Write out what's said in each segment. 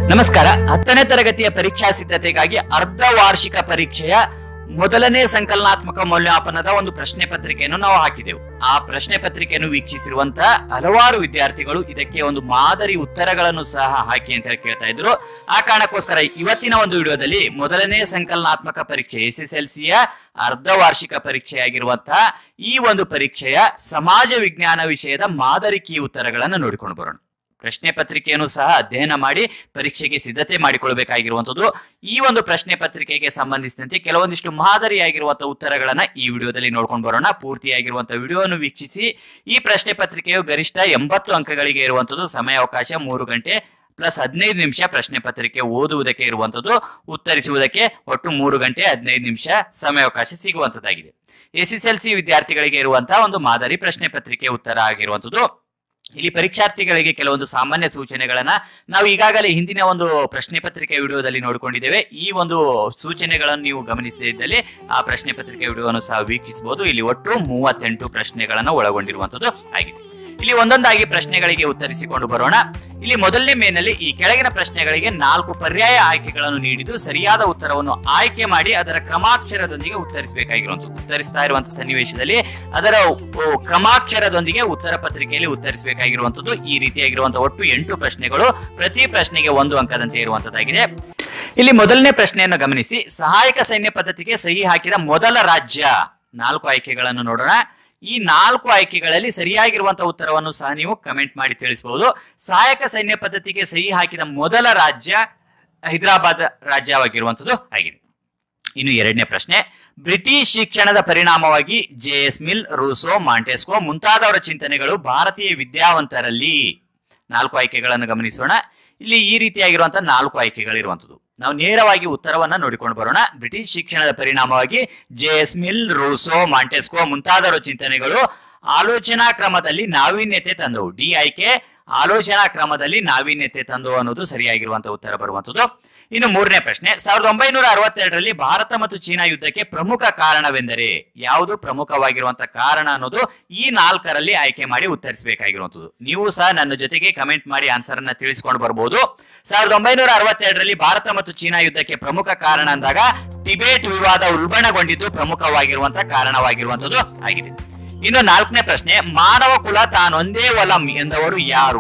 ನಮಸ್ಕಾರ ಹತ್ತನೇ ತರಗತಿಯ ಪರೀಕ್ಷಾ ಸಿದ್ಧತೆಗಾಗಿ ಅರ್ಧ ವಾರ್ಷಿಕ ಪರೀಕ್ಷೆಯ ಮೊದಲನೇ ಸಂಕಲನಾತ್ಮಕ ಮೌಲ್ಯಮಾಪನದ ಒಂದು ಪ್ರಶ್ನೆ ಪತ್ರಿಕೆಯನ್ನು ನಾವು ಹಾಕಿದೆವು ಆ ಪ್ರಶ್ನೆ ಪತ್ರಿಕೆಯನ್ನು ವೀಕ್ಷಿಸಿರುವಂತಹ ಹಲವಾರು ವಿದ್ಯಾರ್ಥಿಗಳು ಇದಕ್ಕೆ ಒಂದು ಮಾದರಿ ಉತ್ತರಗಳನ್ನು ಸಹ ಹಾಕಿ ಅಂತ ಹೇಳಿ ಕೇಳ್ತಾ ಇದ್ರು ಆ ಕಾರಣಕ್ಕೋಸ್ಕರ ಇವತ್ತಿನ ಒಂದು ವಿಡಿಯೋದಲ್ಲಿ ಮೊದಲನೇ ಸಂಕಲನಾತ್ಮಕ ಪರೀಕ್ಷೆ ಎಸ್ ಎಸ್ ಎಲ್ ಸಿಯ ಅರ್ಧ ವಾರ್ಷಿಕ ಪರೀಕ್ಷೆಯಾಗಿರುವಂತಹ ಈ ಒಂದು ಪರೀಕ್ಷೆಯ ಸಮಾಜ ವಿಜ್ಞಾನ ವಿಷಯದ ಮಾದರಿ ಕೀ ಉತ್ತರಗಳನ್ನು ನೋಡಿಕೊಂಡು ಬರೋಣ ಪ್ರಶ್ನೆ ಪತ್ರಿಕೆಯನ್ನು ಸಹ ಅಧ್ಯಯನ ಮಾಡಿ ಪರೀಕ್ಷೆಗೆ ಸಿದ್ಧತೆ ಮಾಡಿಕೊಳ್ಬೇಕಾಗಿರುವಂತದ್ದು ಈ ಒಂದು ಪ್ರಶ್ನೆ ಪತ್ರಿಕೆಗೆ ಸಂಬಂಧಿಸಿದಂತೆ ಕೆಲವೊಂದಿಷ್ಟು ಮಾದರಿಯಾಗಿರುವಂತಹ ಉತ್ತರಗಳನ್ನ ಈ ವಿಡಿಯೋದಲ್ಲಿ ನೋಡ್ಕೊಂಡು ಬರೋಣ ಪೂರ್ತಿಯಾಗಿರುವಂತಹ ವಿಡಿಯೋವನ್ನು ವೀಕ್ಷಿಸಿ ಈ ಪ್ರಶ್ನೆ ಪತ್ರಿಕೆಯು ಗರಿಷ್ಠ ಎಂಬತ್ತು ಅಂಕಗಳಿಗೆ ಇರುವಂತದ್ದು ಸಮಯಾವಕಾಶ ಮೂರು ಗಂಟೆ ಪ್ಲಸ್ ಹದಿನೈದು ನಿಮಿಷ ಪ್ರಶ್ನೆ ಪತ್ರಿಕೆ ಓದುವುದಕ್ಕೆ ಇರುವಂತದ್ದು ಉತ್ತರಿಸುವುದಕ್ಕೆ ಒಟ್ಟು ಮೂರು ಗಂಟೆ ಹದಿನೈದು ನಿಮಿಷ ಸಮಯಾವಕಾಶ ಸಿಗುವಂತದ್ದಾಗಿದೆ ಎಸ್ ಎಸ್ ಎಲ್ ಸಿ ವಿದ್ಯಾರ್ಥಿಗಳಿಗೆ ಇರುವಂತಹ ಒಂದು ಮಾದರಿ ಪ್ರಶ್ನೆ ಪತ್ರಿಕೆ ಉತ್ತರ ಆಗಿರುವಂತದ್ದು ಇಲ್ಲಿ ಪರೀಕ್ಷಾರ್ಥಿಗಳಿಗೆ ಕೆಲವೊಂದು ಸಾಮಾನ್ಯ ಸೂಚನೆಗಳನ್ನ ನಾವು ಈಗಾಗಲೇ ಹಿಂದಿನ ಒಂದು ಪ್ರಶ್ನೆ ಪತ್ರಿಕೆ ವಿಡಿಯೋದಲ್ಲಿ ನೋಡಿಕೊಂಡಿದ್ದೇವೆ ಈ ಒಂದು ಸೂಚನೆಗಳನ್ನು ನೀವು ಗಮನಿಸದೇ ಇದ್ದಲ್ಲಿ ಆ ಪ್ರಶ್ನೆ ಪತ್ರಿಕೆ ವಿಡಿಯೋವನ್ನು ಸಹ ವೀಕ್ಷಿಸಬಹುದು ಇಲ್ಲಿ ಒಟ್ಟು ಮೂವತ್ತೆಂಟು ಪ್ರಶ್ನೆಗಳನ್ನು ಒಳಗೊಂಡಿರುವಂತದ್ದು ಆಗಿದೆ ಇಲ್ಲಿ ಒಂದೊಂದಾಗಿ ಪ್ರಶ್ನೆಗಳಿಗೆ ಉತ್ತರಿಸಿಕೊಂಡು ಬರೋಣ ಇಲ್ಲಿ ಮೊದಲನೇ ಮೇನಲ್ಲಿ ಈ ಕೆಳಗಿನ ಪ್ರಶ್ನೆಗಳಿಗೆ ನಾಲ್ಕು ಪರ್ಯಾಯ ಆಯ್ಕೆಗಳನ್ನು ನೀಡಿದ್ದು ಸರಿಯಾದ ಉತ್ತರವನ್ನು ಆಯ್ಕೆ ಮಾಡಿ ಅದರ ಕ್ರಮಾಕ್ಷರದೊಂದಿಗೆ ಉತ್ತರಿಸಬೇಕಾಗಿರುವಂತದ್ದು ಉತ್ತರಿಸ್ತಾ ಇರುವಂತಹ ಸನ್ನಿವೇಶದಲ್ಲಿ ಅದರ ಉ- ಕ್ರಮಾಕ್ಷರದೊಂದಿಗೆ ಉತ್ತರ ಪತ್ರಿಕೆಯಲ್ಲಿ ಉತ್ತರಿಸಬೇಕಾಗಿರುವಂತದ್ದು ಈ ರೀತಿಯಾಗಿರುವಂತಹ ಒಟ್ಟು ಎಂಟು ಪ್ರಶ್ನೆಗಳು ಪ್ರತಿ ಪ್ರಶ್ನೆಗೆ ಒಂದು ಅಂಕದಂತೆ ಇರುವಂತದ್ದಾಗಿದೆ ಇಲ್ಲಿ ಮೊದಲನೇ ಪ್ರಶ್ನೆಯನ್ನು ಗಮನಿಸಿ ಸಹಾಯಕ ಸೈನ್ಯ ಪದ್ಧತಿಗೆ ಸಹಿ ಹಾಕಿದ ಮೊದಲ ರಾಜ್ಯ ನಾಲ್ಕು ಆಯ್ಕೆಗಳನ್ನು ನೋಡೋಣ ಈ ನಾಲ್ಕು ಆಯ್ಕೆಗಳಲ್ಲಿ ಸರಿಯಾಗಿರುವಂತಹ ಉತ್ತರವನ್ನು ಸಹ ನೀವು ಕಮೆಂಟ್ ಮಾಡಿ ತಿಳಿಸಬಹುದು ಸಹಾಯಕ ಸೈನ್ಯ ಪದ್ಧತಿಗೆ ಸಹಿ ಹಾಕಿದ ಮೊದಲ ರಾಜ್ಯ ಹೈದರಾಬಾದ್ ರಾಜ್ಯವಾಗಿರುವಂತದ್ದು ಆಗಿದೆ ಇನ್ನು ಎರಡನೇ ಪ್ರಶ್ನೆ ಬ್ರಿಟಿಷ್ ಶಿಕ್ಷಣದ ಪರಿಣಾಮವಾಗಿ J S Mill Rousseau Montesquieu ಮುಂತಾದವರ ಚಿಂತನೆಗಳು ಭಾರತೀಯ ವಿದ್ಯಾವಂತರಲ್ಲಿ ನಾಲ್ಕು ಆಯ್ಕೆಗಳನ್ನು ಗಮನಿಸೋಣ ಇಲ್ಲಿ ಈ ರೀತಿಯಾಗಿರುವಂತಹ ನಾಲ್ಕು ಆಯ್ಕೆಗಳಿರುವಂತದ್ದು ನಾವು ನೇರವಾಗಿ ಉತ್ತರವನ್ನ ನೋಡಿಕೊಂಡು ಬರೋಣ ಬ್ರಿಟಿಷ್ ಶಿಕ್ಷಣದ ಪರಿಣಾಮವಾಗಿ J S Mill Rousseau Montesquieu ಮುಂತಾದವರ ಚಿಂತನೆಗಳು ಆಲೋಚನಾ ಕ್ರಮದಲ್ಲಿ ನಾವೀನ್ಯತೆ ತಂದವು ಡಿ ಆಯ್ಕೆ ಆಲೋಚನಾ ಕ್ರಮದಲ್ಲಿ ನಾವೀನ್ಯತೆ ತಂದವು ಅನ್ನೋದು ಸರಿಯಾಗಿರುವಂತಹ ಉತ್ತರ ಬರುವಂತದ್ದು ಇನ್ನು ಮೂರನೇ ಪ್ರಶ್ನೆ ಸಾವಿರದ ಒಂಬೈನೂರ ಅರವತ್ತೆರಡರಲ್ಲಿ ಭಾರತ ಮತ್ತು ಚೀನಾ ಯುದ್ಧಕ್ಕೆ ಪ್ರಮುಖ ಕಾರಣವೆಂದರೆ ಯಾವುದು ಪ್ರಮುಖವಾಗಿರುವಂತಹ ಕಾರಣ ಅನ್ನೋದು ಈ ನಾಲ್ಕರಲ್ಲಿ ಆಯ್ಕೆ ಮಾಡಿ ಉತ್ತರಿಸಬೇಕಾಗಿರುವಂತದ್ದು ನೀವು ಸಹ ನನ್ನ ಜೊತೆಗೆ ಕಮೆಂಟ್ ಮಾಡಿ ಆನ್ಸರ್ ಅನ್ನ ತಿಳಿಸ್ಕೊಂಡು ಬರಬಹುದು ಸಾವಿರದ ಒಂಬೈನೂರ ಅರವತ್ತೆರಡರಲ್ಲಿ ಭಾರತ ಮತ್ತು ಚೀನಾ ಯುದ್ಧಕ್ಕೆ ಪ್ರಮುಖ ಕಾರಣ ಅಂದಾಗ ಟಿಬೇಟ್ ವಿವಾದ ಉಲ್ಬಣಗೊಂಡಿದ್ದು ಪ್ರಮುಖವಾಗಿರುವಂತಹ ಕಾರಣವಾಗಿರುವಂತದ್ದು ಆಗಿದೆ ಇನ್ನು ನಾಲ್ಕನೇ ಪ್ರಶ್ನೆ ಮಾನವ ಕುಲ ತಾನೊಂದೇ ವಲಂ ಎಂದವರು ಯಾರು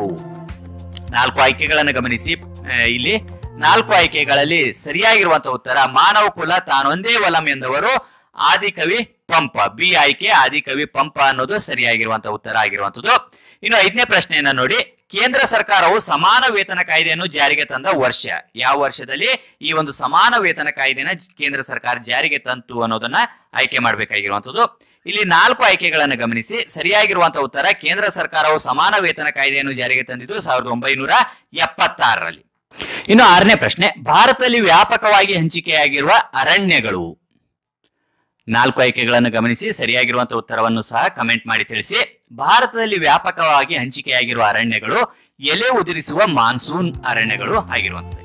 ನಾಲ್ಕು ಆಯ್ಕೆಗಳನ್ನು ಗಮನಿಸಿ ಆ, ಇಲ್ಲಿ ನಾಲ್ಕು ಆಯ್ಕೆಗಳಲ್ಲಿ ಸರಿಯಾಗಿರುವಂತಹ ಉತ್ತರ ಮಾನವ ಕುಲ ತಾನೊಂದೇ ವಲಂ ಎಂದವರು ಆದಿಕವಿ ಪಂಪ ಬಿ ಆಯ್ಕೆ ಆದಿಕವಿ ಪಂಪ ಅನ್ನೋದು ಸರಿಯಾಗಿರುವಂತಹ ಉತ್ತರ ಆಗಿರುವಂತದ್ದು ಇನ್ನು ಐದನೇ ಪ್ರಶ್ನೆಯನ್ನ ನೋಡಿ ಕೇಂದ್ರ ಸರ್ಕಾರವು ಸಮಾನ ವೇತನ ಕಾಯ್ದೆಯನ್ನು ಜಾರಿಗೆ ತಂದ ವರ್ಷ ಯಾವ ವರ್ಷದಲ್ಲಿ ಈ ಒಂದು ಸಮಾನ ವೇತನ ಕಾಯ್ದೆನ ಕೇಂದ್ರ ಸರ್ಕಾರ ಜಾರಿಗೆ ತಂತು ಅನ್ನೋದನ್ನ ಆಯ್ಕೆ ಮಾಡಬೇಕಾಗಿರುವಂತದ್ದು ಇಲ್ಲಿ ನಾಲ್ಕು ಆಯ್ಕೆಗಳನ್ನು ಗಮನಿಸಿ ಸರಿಯಾಗಿರುವಂತಹ ಉತ್ತರ ಕೇಂದ್ರ ಸರ್ಕಾರವು ಸಮಾನ ವೇತನ ಕಾಯ್ದೆಯನ್ನು ಜಾರಿಗೆ ತಂದಿದ್ದು ಸಾವಿರದ ಒಂಬೈನೂರ ಎಪ್ಪತ್ತಾರರಲ್ಲಿ ಇನ್ನು ಆರನೇ ಪ್ರಶ್ನೆ ಭಾರತದಲ್ಲಿ ವ್ಯಾಪಕವಾಗಿ ಹಂಚಿಕೆಯಾಗಿರುವ ಅರಣ್ಯಗಳು ನಾಲ್ಕು ಆಯ್ಕೆಗಳನ್ನು ಗಮನಿಸಿ ಸರಿಯಾಗಿರುವಂತಹ ಉತ್ತರವನ್ನು ಸಹ ಕಮೆಂಟ್ ಮಾಡಿ ತಿಳಿಸಿ ಭಾರತದಲ್ಲಿ ವ್ಯಾಪಕವಾಗಿ ಹಂಚಿಕೆಯಾಗಿರುವ ಅರಣ್ಯಗಳು ಎಲೆ ಉದುರಿಸುವ ಮಾನ್ಸೂನ್ ಅರಣ್ಯಗಳು ಆಗಿರುವಂತದ್ದು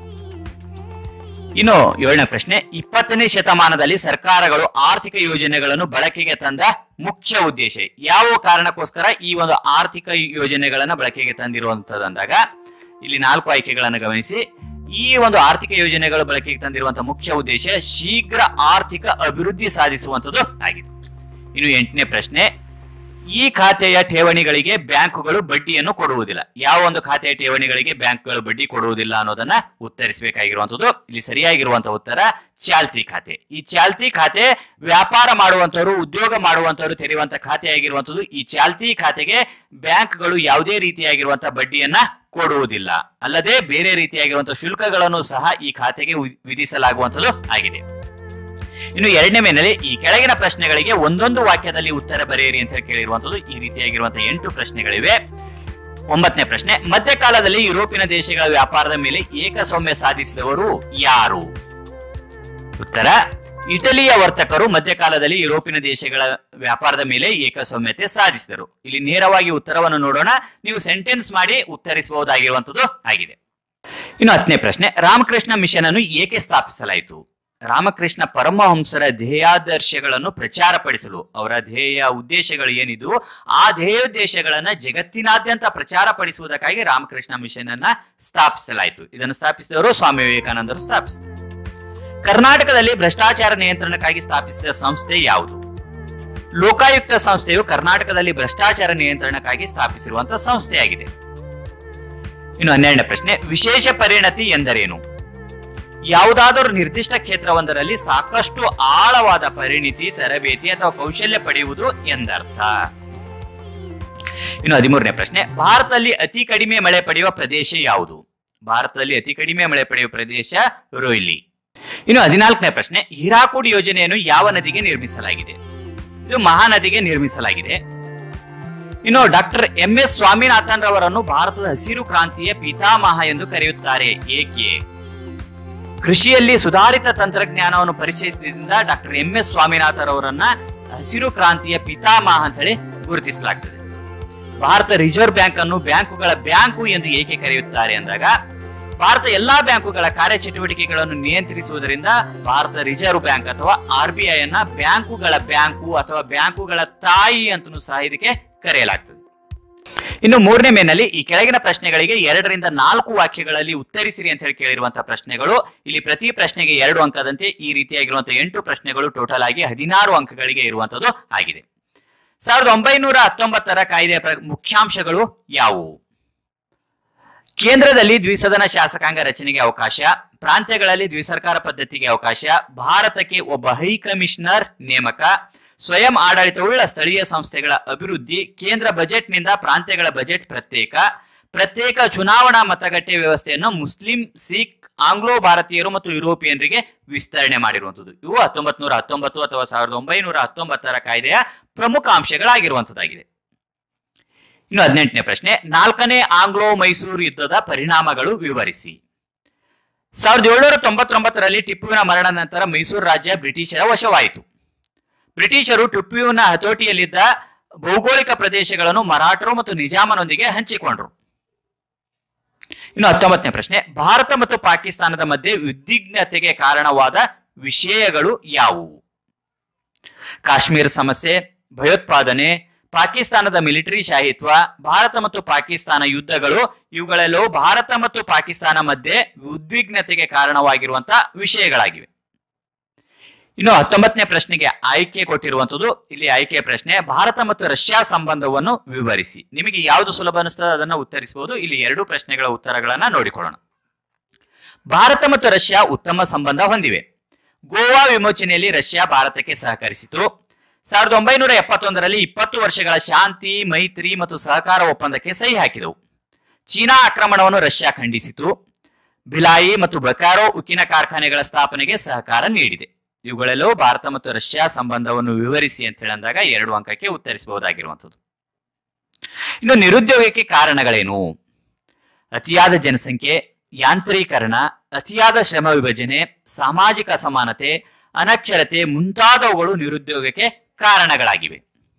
ಇನ್ನು ಏಳನೇ ಪ್ರಶ್ನೆ ಇಪ್ಪತ್ತನೇ ಶತಮಾನದಲ್ಲಿ ಸರ್ಕಾರಗಳು ಆರ್ಥಿಕ ಯೋಜನೆಗಳನ್ನು ಬಳಕೆಗೆ ತಂದ ಮುಖ್ಯ ಉದ್ದೇಶ ಯಾವ ಕಾರಣಕ್ಕೋಸ್ಕರ ಈ ಒಂದು ಆರ್ಥಿಕ ಯೋಜನೆಗಳನ್ನ ಬಳಕೆಗೆ ತಂದಿರುವಂತದಂದಾಗ ಇಲ್ಲಿ ನಾಲ್ಕು ಆಯ್ಕೆಗಳನ್ನು ಗಮನಿಸಿ ಈ ಒಂದು ಆರ್ಥಿಕ ಯೋಜನೆಗಳು ಬಳಕೆಗೆ ತಂದಿರುವಂತಹ ಮುಖ್ಯ ಉದ್ದೇಶ ಶೀಘ್ರ ಆರ್ಥಿಕ ಅಭಿವೃದ್ಧಿ ಸಾಧಿಸುವಂತದ್ದು ಆಗಿದೆ ಇನ್ನು ಎಂಟನೇ ಪ್ರಶ್ನೆ ಈ ಖಾತೆಯ ಠೇವಣಿಗಳಿಗೆ ಬ್ಯಾಂಕುಗಳು ಬಡ್ಡಿಯನ್ನು ಕೊಡುವುದಿಲ್ಲ ಯಾವ ಒಂದು ಖಾತೆಯ ಠೇವಣಿಗಳಿಗೆ ಬ್ಯಾಂಕ್ಗಳು ಬಡ್ಡಿ ಕೊಡುವುದಿಲ್ಲ ಅನ್ನೋದನ್ನ ಉತ್ತರಿಸಬೇಕಾಗಿರುವಂತದ್ದು ಇಲ್ಲಿ ಸರಿಯಾಗಿರುವಂತಹ ಉತ್ತರ ಚಾಲ್ತಿ ಖಾತೆ ಈ ಚಾಲ್ತಿ ಖಾತೆ ವ್ಯಾಪಾರ ಮಾಡುವಂತವರು ಉದ್ಯೋಗ ಮಾಡುವಂತವರು ತೆರೆಯುವಂತ ಖಾತೆ ಆಗಿರುವಂತದ್ದು ಈ ಚಾಲ್ತಿ ಖಾತೆಗೆ ಬ್ಯಾಂಕ್ಗಳು ಯಾವುದೇ ರೀತಿಯಾಗಿರುವಂತಹ ಬಡ್ಡಿಯನ್ನ ಕೊಡುವುದಿಲ್ಲ ಅಲ್ಲದೆ ಬೇರೆ ರೀತಿಯಾಗಿರುವಂತಹ ಶುಲ್ಕಗಳನ್ನು ಸಹ ಈ ಖಾತೆಗೆ ವಿ- ವಿಧಿಸಲಾಗುವಂತದ್ದು ಆಗಿದೆ ಇನ್ನು ಎರಡನೇ ಮೇನಲ್ಲಿ ಈ ಕೆಳಗಿನ ಪ್ರಶ್ನೆಗಳಿಗೆ ಒಂದೊಂದು ವಾಕ್ಯದಲ್ಲಿ ಉತ್ತರ ಬರೆಯಿರಿ ಅಂತ ಕೇಳಿರುವಂತದ್ದು ಈ ರೀತಿಯಾಗಿರುವಂತಹ ಎಂಟು ಪ್ರಶ್ನೆಗಳಿವೆ ಒಂಬತ್ತನೇ ಪ್ರಶ್ನೆ ಮಧ್ಯಕಾಲದಲ್ಲಿ ಯುರೋಪಿನ ದೇಶಗಳ ವ್ಯಾಪಾರದ ಮೇಲೆ ಏಕಸ್ವಾಮ್ಯ ಸಾಧಿಸಿದವರು ಯಾರು ಉತ್ತರ ಇಟಲಿಯ ವರ್ತಕರು ಮಧ್ಯಕಾಲದಲ್ಲಿ ಯುರೋಪಿನ ದೇಶಗಳ ವ್ಯಾಪಾರದ ಮೇಲೆ ಏಕಸ್ವಾಮ್ಯತೆ ಸಾಧಿಸಿದರು ಇಲ್ಲಿ ನೇರವಾಗಿ ಉತ್ತರವನ್ನು ನೋಡೋಣ ನೀವು ಸೆಂಟೆನ್ಸ್ ಮಾಡಿ ಉತ್ತರಿಸಬಹುದಾಗಿರುವಂತದ್ದು ಆಗಿದೆ ಇನ್ನು ಹತ್ತನೇ ಪ್ರಶ್ನೆ ರಾಮಕೃಷ್ಣ ಮಿಷನ್ ಅನ್ನು ಏಕೆ ಸ್ಥಾಪಿಸಲಾಯಿತು ರಾಮಕೃಷ್ಣ ಪರಮಹಂಸರ ಧ್ಯೇಯಾದರ್ಶಗಳನ್ನು ಪ್ರಚಾರಪಡಿಸಲು ಅವರ ಧ್ಯೇಯ ಉದ್ದೇಶಗಳು ಏನಿದ್ವು ಆ ಧ್ಯೇಯೋದ್ದೇಶಗಳನ್ನ ಜಗತ್ತಿನಾದ್ಯಂತ ಪ್ರಚಾರ ಪಡಿಸುವುದಕ್ಕಾಗಿ ರಾಮಕೃಷ್ಣ ಮಿಷನ್ ಅನ್ನ ಸ್ಥಾಪಿಸಲಾಯಿತು ಇದನ್ನು ಸ್ಥಾಪಿಸಿದವರು ಸ್ವಾಮಿ ವಿವೇಕಾನಂದರು ಸ್ಥಾಪಿಸಿದರು ಕರ್ನಾಟಕದಲ್ಲಿ ಭ್ರಷ್ಟಾಚಾರ ನಿಯಂತ್ರಣಕ್ಕಾಗಿ ಸ್ಥಾಪಿಸಿದ ಸಂಸ್ಥೆ ಯಾವುದು ಲೋಕಾಯುಕ್ತ ಸಂಸ್ಥೆಯು ಕರ್ನಾಟಕದಲ್ಲಿ ಭ್ರಷ್ಟಾಚಾರ ನಿಯಂತ್ರಣಕ್ಕಾಗಿ ಸ್ಥಾಪಿಸಿರುವಂತಹ ಸಂಸ್ಥೆಯಾಗಿದೆ ಇನ್ನು ಹನ್ನೆರಡನೇ ಪ್ರಶ್ನೆ ವಿಶೇಷ ಪರಿಣತಿ ಎಂದರೇನು ಯಾವುದಾದರೂ ನಿರ್ದಿಷ್ಟ ಕ್ಷೇತ್ರವೊಂದರಲ್ಲಿ ಸಾಕಷ್ಟು ಆಳವಾದ ಪರಿಣಿತಿ ತರಬೇತಿ ಅಥವಾ ಕೌಶಲ್ಯ ಪಡೆಯುವುದು ಎಂದರ್ಥ ಇನ್ನು ಹದಿಮೂರನೇ ಪ್ರಶ್ನೆ ಭಾರತದಲ್ಲಿ ಅತಿ ಕಡಿಮೆ ಮಳೆ ಪಡೆಯುವ ಪ್ರದೇಶ ಯಾವುದು ಭಾರತದಲ್ಲಿ ಅತಿ ಕಡಿಮೆ ಮಳೆ ಪಡೆಯುವ ಪ್ರದೇಶ ರೋಯ್ಲಿ ಇನ್ನು ಹದಿನಾಲ್ಕನೇ ಪ್ರಶ್ನೆ ಹಿರಾಕುಡ್ ಯೋಜನೆಯನ್ನು ಯಾವ ನದಿಗೆ ನಿರ್ಮಿಸಲಾಗಿದೆ ಇದು ಮಹಾನದಿಗೆ ನಿರ್ಮಿಸಲಾಗಿದೆ ಇನ್ನು ಡಾಕ್ಟರ್ ಎಂ ಎಸ್ ಸ್ವಾಮಿನಾಥನ್ ರವರನ್ನು ಭಾರತದ ಹಸಿರು ಕ್ರಾಂತಿಯ ಪಿತಾಮಹ ಎಂದು ಕರೆಯುತ್ತಾರೆ ಏಕೆ ಕೃಷಿಯಲ್ಲಿ ಸುಧಾರಿತ ತಂತ್ರಜ್ಞಾನವನ್ನು ಪರಿಚಯಿಸಿದಿಂದ ಡಾಕ್ಟರ್ ಎಂ ಎಸ್ ಸ್ವಾಮಿನಾಥನ್ ಅವರನ್ನ ಹಸಿರು ಕ್ರಾಂತಿಯ ಪಿತಾಮಹ ಅಂತೇಳಿ ಗುರುತಿಸಲಾಗ್ತದೆ ಭಾರತ ರಿಸರ್ವ್ ಬ್ಯಾಂಕ್ ಅನ್ನು ಬ್ಯಾಂಕುಗಳ ಬ್ಯಾಂಕು ಎಂದು ಏಕೆ ಕರೆಯುತ್ತಾರೆ ಅಂದಾಗ ಭಾರತ ಎಲ್ಲಾ ಬ್ಯಾಂಕುಗಳ ಕಾರ್ಯಚಟುವಟಿಕೆಗಳನ್ನು ನಿಯಂತ್ರಿಸುವುದರಿಂದ ಭಾರತ ರಿಸರ್ವ್ ಬ್ಯಾಂಕ್ ಅಥವಾ ಆರ್ ಬಿ ಐ ಅನ್ನ ಬ್ಯಾಂಕುಗಳ ಬ್ಯಾಂಕು ಅಥವಾ ಬ್ಯಾಂಕುಗಳ ತಾಯಿ ಅಂತಲೂ ಸಹ ಇದಕ್ಕೆ ಕರೆಯಲಾಗ್ತದೆ ಇನ್ನು ಮೂರನೇ ಮೇನಲ್ಲಿ ಈ ಕೆಳಗಿನ ಪ್ರಶ್ನೆಗಳಿಗೆ ಎರಡರಿಂದ ನಾಲ್ಕು ವಾಕ್ಯಗಳಲ್ಲಿ ಉತ್ತರಿಸಿರಿ ಅಂತ ಹೇಳಿ ಕೇಳಿರುವಂತಹ ಪ್ರಶ್ನೆಗಳು ಇಲ್ಲಿ ಪ್ರತಿ ಪ್ರಶ್ನೆಗೆ ಎರಡು ಅಂಕದಂತೆ ಈ ರೀತಿಯಾಗಿರುವಂತಹ ಎಂಟು ಪ್ರಶ್ನೆಗಳು ಟೋಟಲ್ ಆಗಿ ಹದಿನಾರು ಅಂಕಗಳಿಗೆ ಇರುವಂತದ್ದು ಆಗಿದೆ ಸಾವಿರದ ಒಂಬೈನೂರ ಹತ್ತೊಂಬತ್ತರ ಕಾಯ್ದೆಯ ಪ್ರ- ಮುಖ್ಯಾಂಶಗಳು ಯಾವುವು ಕೇಂದ್ರದಲ್ಲಿ ದ್ವಿಸದನ ಶಾಸಕಾಂಗ ರಚನೆಗೆ ಅವಕಾಶ ಪ್ರಾಂತ್ಯಗಳಲ್ಲಿ ದ್ವಿಸರ್ಕಾರ ಪದ್ಧತಿಗೆ ಅವಕಾಶ ಭಾರತಕ್ಕೆ ಒಬ್ಬ ಹೈ ಕಮಿಷನರ್ ನೇಮಕ ಸ್ವಯಂ ಆಡಳಿತವುಳ್ಳ ಸ್ಥಳೀಯ ಸಂಸ್ಥೆಗಳ ಅಭಿವೃದ್ಧಿ ಕೇಂದ್ರ ಬಜೆಟ್ನಿಂದ ಪ್ರಾಂತ್ಯಗಳ ಬಜೆಟ್ ಪ್ರತ್ಯೇಕ ಪ್ರತ್ಯೇಕ ಚುನಾವಣಾ ಮತಗಟ್ಟೆ ವ್ಯವಸ್ಥೆಯನ್ನು ಮುಸ್ಲಿಂ ಸಿಖ್ ಆಂಗ್ಲೋ ಭಾರತೀಯರು ಮತ್ತು ಯುರೋಪಿಯನ್ರಿಗೆ ವಿಸ್ತರಣೆ ಮಾಡಿರುವಂತದ್ದು ಇವು ಹತ್ತೊಂಬತ್ ನೂರ ಹತ್ತೊಂಬತ್ತು ಅಥವಾ ಸಾವಿರದ ಒಂಬೈನೂರ ಹತ್ತೊಂಬತ್ತರ ಕಾಯ್ದೆಯ ಪ್ರಮುಖ ಅಂಶಗಳಾಗಿರುವಂತದ್ದಾಗಿದೆ ಇನ್ನು ಹದಿನೆಂಟನೇ ಪ್ರಶ್ನೆ ನಾಲ್ಕನೇ ಆಂಗ್ಲೋ ಮೈಸೂರು ಯುದ್ಧದ ಪರಿಣಾಮಗಳು ವಿವರಿಸಿ ಸಾವಿರದ ಏಳ್ನೂರ ತೊಂಬತ್ತೊಂಬತ್ತರಲ್ಲಿ ಟಿಪ್ಪುವಿನ ಮರಣ ನಂತರ ಮೈಸೂರು ರಾಜ್ಯ ಬ್ರಿಟಿಷರ ವಶವಾಯಿತು ಬ್ರಿಟಿಷರು ಟಿಪ್ಪುವಿನ ಹತೋಟಿಯಲ್ಲಿದ್ದ ಭೌಗೋಳಿಕ ಪ್ರದೇಶಗಳನ್ನು ಮರಾಠರು ಮತ್ತು ನಿಜಾಮನೊಂದಿಗೆ ಹಂಚಿಕೊಂಡರು ಇನ್ನು ಹತ್ತೊಂಬತ್ತನೇ ಪ್ರಶ್ನೆ ಭಾರತ ಮತ್ತು ಪಾಕಿಸ್ತಾನದ ಮಧ್ಯೆ ಉದ್ವಿಗ್ನತೆಗೆ ಕಾರಣವಾದ ವಿಷಯಗಳು ಯಾವುವು ಕಾಶ್ಮೀರ ಸಮಸ್ಯೆ ಭಯೋತ್ಪಾದನೆ ಪಾಕಿಸ್ತಾನದ ಮಿಲಿಟರಿ ಶಾಹಿತ್ವ ಭಾರತ ಮತ್ತು ಪಾಕಿಸ್ತಾನ ಯುದ್ಧಗಳು ಇವುಗಳೆಲ್ಲವೂ ಭಾರತ ಮತ್ತು ಪಾಕಿಸ್ತಾನ ಮಧ್ಯೆ ಉದ್ವಿಗ್ನತೆಗೆ ಕಾರಣವಾಗಿರುವಂತಹ ವಿಷಯಗಳಾಗಿವೆ ಇನ್ನು ಹತ್ತೊಂಬತ್ತನೇ ಪ್ರಶ್ನೆಗೆ ಆಯ್ಕೆ ಕೊಟ್ಟಿರುವಂತದ್ದು ಇಲ್ಲಿ ಆಯ್ಕೆ ಪ್ರಶ್ನೆ ಭಾರತ ಮತ್ತು ರಷ್ಯಾ ಸಂಬಂಧವನ್ನು ವಿವರಿಸಿ ನಿಮಗೆ ಯಾವುದು ಸುಲಭ ಅನಿಸ್ತದೆ ಅದನ್ನು ಉತ್ತರಿಸಬಹುದು ಇಲ್ಲಿ ಎರಡು ಪ್ರಶ್ನೆಗಳ ಉತ್ತರಗಳನ್ನ ನೋಡಿಕೊಳ್ಳೋಣ ಭಾರತ ಮತ್ತು ರಷ್ಯಾ ಉತ್ತಮ ಸಂಬಂಧ ಹೊಂದಿವೆ ಗೋವಾ ವಿಮೋಚನೆಯಲ್ಲಿ ರಷ್ಯಾ ಭಾರತಕ್ಕೆ ಸಹಕರಿಸಿತು ಸಾವಿರದ ಒಂಬೈನೂರ ಎಪ್ಪತ್ತೊಂದರಲ್ಲಿ ಇಪ್ಪತ್ತು ವರ್ಷಗಳ ಶಾಂತಿ ಮೈತ್ರಿ ಮತ್ತು ಸಹಕಾರ ಒಪ್ಪಂದಕ್ಕೆ ಸಹಿ ಹಾಕಿದವು ಚೀನಾ ಆಕ್ರಮಣವನ್ನು ರಷ್ಯಾ ಖಂಡಿಸಿತು ಭಿಲಾಯಿ ಮತ್ತು ಬಕಾರೋ ಉಕ್ಕಿನ ಕಾರ್ಖಾನೆಗಳ ಸ್ಥಾಪನೆಗೆ ಸಹಕಾರ ನೀಡಿದೆ ಇವುಗಳೆಲ್ಲವೂ ಭಾರತ ಮತ್ತು ರಷ್ಯಾ ಸಂಬಂಧವನ್ನು ವಿವರಿಸಿ ಅಂತ ಹೇಳಂದಾಗ ಎರಡು ಅಂಕಕ್ಕೆ ಉತ್ತರಿಸಬಹುದಾಗಿರುವಂಥದ್ದು ಇನ್ನು ನಿರುದ್ಯೋಗಕ್ಕೆ ಕಾರಣಗಳೇನು ಅತಿಯಾದ ಜನಸಂಖ್ಯೆ ಯಾಂತ್ರೀಕರಣ ಅತಿಯಾದ ಶ್ರಮ ವಿಭಜನೆ ಸಾಮಾಜಿಕ ಅಸಮಾನತೆ ಅನಕ್ಷರತೆ ಮುಂತಾದವುಗಳು ನಿರುದ್ಯೋಗಕ್ಕೆ ಕಾರಣಗಳಾಗಿವೆ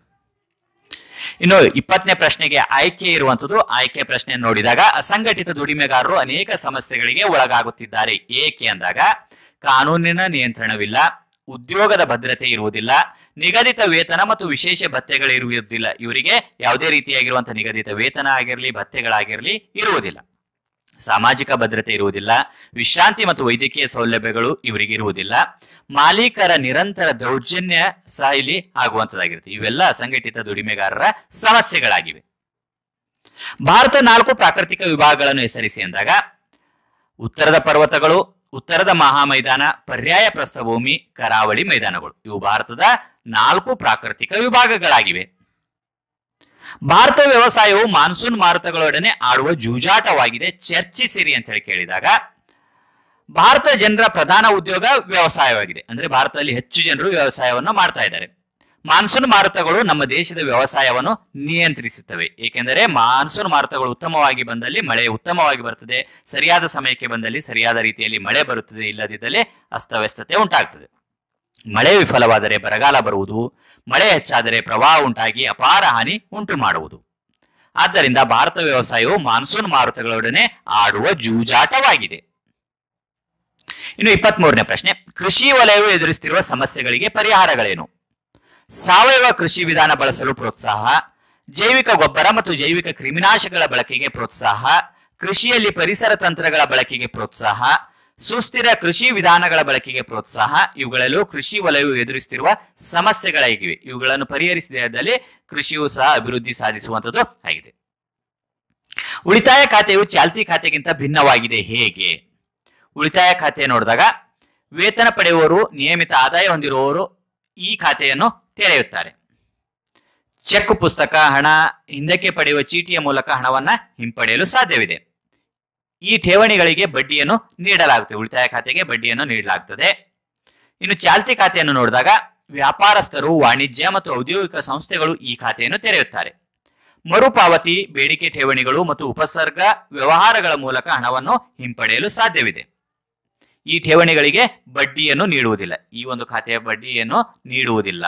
ಇನ್ನು ಇಪ್ಪತ್ತನೇ ಪ್ರಶ್ನೆಗೆ ಆಯ್ಕೆ ಇರುವಂತದ್ದು ಆಯ್ಕೆ ಪ್ರಶ್ನೆ ನೋಡಿದಾಗ ಅಸಂಘಟಿತ ದುಡಿಮೆಗಾರರು ಅನೇಕ ಸಮಸ್ಯೆಗಳಿಗೆ ಒಳಗಾಗುತ್ತಿದ್ದಾರೆ ಏಕೆ ಅಂದಾಗ ಕಾನೂನಿನ ನಿಯಂತ್ರಣವಿಲ್ಲ ಉದ್ಯೋಗದ ಭದ್ರತೆ ಇರುವುದಿಲ್ಲ ನಿಗದಿತ ವೇತನ ಮತ್ತು ವಿಶೇಷ ಭತ್ಯೆಗಳು ಇರುವುದಿಲ್ಲ ಇವರಿಗೆ ಯಾವುದೇ ರೀತಿಯಾಗಿರುವಂತಹ ನಿಗದಿತ ವೇತನ ಆಗಿರಲಿ ಭತ್ಯೆಗಳಾಗಿರಲಿ ಇರುವುದಿಲ್ಲ ಸಾಮಾಜಿಕ ಭದ್ರತೆ ಇರುವುದಿಲ್ಲ ವಿಶ್ರಾಂತಿ ಮತ್ತು ವೈದ್ಯಕೀಯ ಸೌಲಭ್ಯಗಳು ಇವರಿಗೆ ಇರುವುದಿಲ್ಲ ಮಾಲೀಕರ ನಿರಂತರ ದೌರ್ಜನ್ಯ ಸಹ ಇಲ್ಲಿ ಆಗುವಂತದ್ದಾಗಿರುತ್ತೆ ಇವೆಲ್ಲ ಅಸಂಘಟಿತ ದುಡಿಮೆಗಾರರ ಸಮಸ್ಯೆಗಳಾಗಿವೆ ಭಾರತ ನಾಲ್ಕು ಪ್ರಾಕೃತಿಕ ವಿಭಾಗಗಳನ್ನು ಹೆಸರಿಸಿ ಅಂದಾಗ ಉತ್ತರದ ಪರ್ವತಗಳು ಉತ್ತರದ ಮಹಾಮೈದಾನ ಪರ್ಯಾಯ ಪ್ರಸ್ಥಭೂಮಿ ಕರಾವಳಿ ಮೈದಾನಗಳು ಇವು ಭಾರತದ ನಾಲ್ಕು ಪ್ರಾಕೃತಿಕ ವಿಭಾಗಗಳಾಗಿವೆ ಭಾರತ ವ್ಯವಸಾಯವು ಮಾನ್ಸೂನ್ ಮಾರುತಗಳೊಡನೆ ಆಡುವ ಜೂಜಾಟವಾಗಿದೆ ಚರ್ಚಿಸಿರಿ ಅಂತ ಹೇಳಿ ಕೇಳಿದಾಗ ಭಾರತ ಜನರ ಪ್ರಧಾನ ಉದ್ಯೋಗ ವ್ಯವಸಾಯವಾಗಿದೆ ಅಂದ್ರೆ ಭಾರತದಲ್ಲಿ ಹೆಚ್ಚು ಜನರು ವ್ಯವಸಾಯವನ್ನು ಮಾಡ್ತಾ ಇದ್ದಾರೆ ಮಾನ್ಸೂನ್ ಮಾರುತಗಳು ನಮ್ಮ ದೇಶದ ವ್ಯವಸಾಯವನ್ನು ನಿಯಂತ್ರಿಸುತ್ತವೆ ಏಕೆಂದರೆ ಮಾನ್ಸೂನ್ ಮಾರುತಗಳು ಉತ್ತಮವಾಗಿ ಬಂದಲ್ಲಿ ಮಳೆ ಉತ್ತಮವಾಗಿ ಬರುತ್ತದೆ ಸರಿಯಾದ ಸಮಯಕ್ಕೆ ಬಂದಲ್ಲಿ ಸರಿಯಾದ ರೀತಿಯಲ್ಲಿ ಮಳೆ ಬರುತ್ತದೆ ಇಲ್ಲದಿದ್ದಲ್ಲಿ ಅಸ್ತವ್ಯಸ್ತತೆ ಉಂಟಾಗ್ತದೆ ಮಳೆ ವಿಫಲವಾದರೆ ಬರಗಾಲ ಬರುವುದು ಮಳೆ ಹೆಚ್ಚಾದರೆ ಪ್ರವಾಹ ಉಂಟಾಗಿ ಅಪಾರ ಹಾನಿ ಉಂಟು ಮಾಡುವುದು ಆದ್ದರಿಂದ ಭಾರತ ವ್ಯವಸಾಯವು ಮಾನ್ಸೂನ್ ಮಾರುತಗಳೊಡನೆ ಆಡುವ ಜೂಜಾಟವಾಗಿದೆ ಇನ್ನು ಇಪ್ಪತ್ತ್ ಮೂರನೇ ಪ್ರಶ್ನೆ ಕೃಷಿ ವಲಯವು ಎದುರಿಸುತ್ತಿರುವ ಸಮಸ್ಯೆಗಳಿಗೆ ಪರಿಹಾರಗಳೇನು ಸಾವಯವ ಕೃಷಿ ವಿಧಾನ ಬಳಸಲು ಪ್ರೋತ್ಸಾಹ ಜೈವಿಕ ಗೊಬ್ಬರ ಮತ್ತು ಜೈವಿಕ ಕ್ರಿಮಿನಾಶಕಗಳ ಬಳಕೆಗೆ ಪ್ರೋತ್ಸಾಹ ಕೃಷಿಯಲ್ಲಿ ಪರಿಸರ ತಂತ್ರಗಳ ಬಳಕೆಗೆ ಪ್ರೋತ್ಸಾಹ ಸುಸ್ಥಿರ ಕೃಷಿ ವಿಧಾನಗಳ ಬಳಕೆಗೆ ಪ್ರೋತ್ಸಾಹ ಇವುಗಳಲ್ಲೂ ಕೃಷಿ ವಲಯವು ಎದುರಿಸುತ್ತಿರುವ ಸಮಸ್ಯೆಗಳಾಗಿವೆ ಇವುಗಳನ್ನು ಪರಿಹರಿಸಿದಲ್ಲಿ ಕೃಷಿಯು ಸಹ ಅಭಿವೃದ್ಧಿ ಸಾಧಿಸುವಂತದ್ದು ಆಗಿದೆ ಉಳಿತಾಯ ಖಾತೆಯು ಚಾಲ್ತಿ ಖಾತೆಗಿಂತ ಭಿನ್ನವಾಗಿದೆ ಹೇಗೆ ಉಳಿತಾಯ ಖಾತೆ ನೋಡಿದಾಗ ವೇತನ ಪಡೆಯುವವರು ನಿಯಮಿತ ಆದಾಯ ಹೊಂದಿರುವವರು ಈ ಖಾತೆಯನ್ನು ತೆರೆಯುತ್ತಾರೆ ಚೆಕ್ ಪುಸ್ತಕ ಹಣ ಹಿಂದಕ್ಕೆ ಪಡೆಯುವ ಚೀಟಿಯ ಮೂಲಕ ಹಣವನ್ನ ಹಿಂಪಡೆಯಲು ಸಾಧ್ಯವಿದೆ ಈ ಠೇವಣಿಗಳಿಗೆ ಬಡ್ಡಿಯನ್ನು ನೀಡಲಾಗುತ್ತದೆ ಉಳಿತಾಯ ಖಾತೆಗೆ ಬಡ್ಡಿಯನ್ನು ನೀಡಲಾಗುತ್ತದೆ ಇನ್ನು ಚಾಲ್ತಿ ಖಾತೆಯನ್ನು ನೋಡಿದಾಗ ವ್ಯಾಪಾರಸ್ಥರು ವಾಣಿಜ್ಯ ಮತ್ತು ಔದ್ಯೋಗಿಕ ಸಂಸ್ಥೆಗಳು ಈ ಖಾತೆಯನ್ನು ತೆರೆಯುತ್ತಾರೆ ಮರುಪಾವತಿ ಬೇಡಿಕೆ ಠೇವಣಿಗಳು ಮತ್ತು ಉಪಸರ್ಗ ವ್ಯವಹಾರಗಳ ಮೂಲಕ ಹಣವನ್ನು ಹಿಂಪಡೆಯಲು ಸಾಧ್ಯವಿದೆ ಈ ಠೇವಣಿಗಳಿಗೆ ಬಡ್ಡಿಯನ್ನು ನೀಡುವುದಿಲ್ಲ ಈ ಒಂದು ಖಾತೆಯ ಬಡ್ಡಿಯನ್ನು ನೀಡುವುದಿಲ್ಲ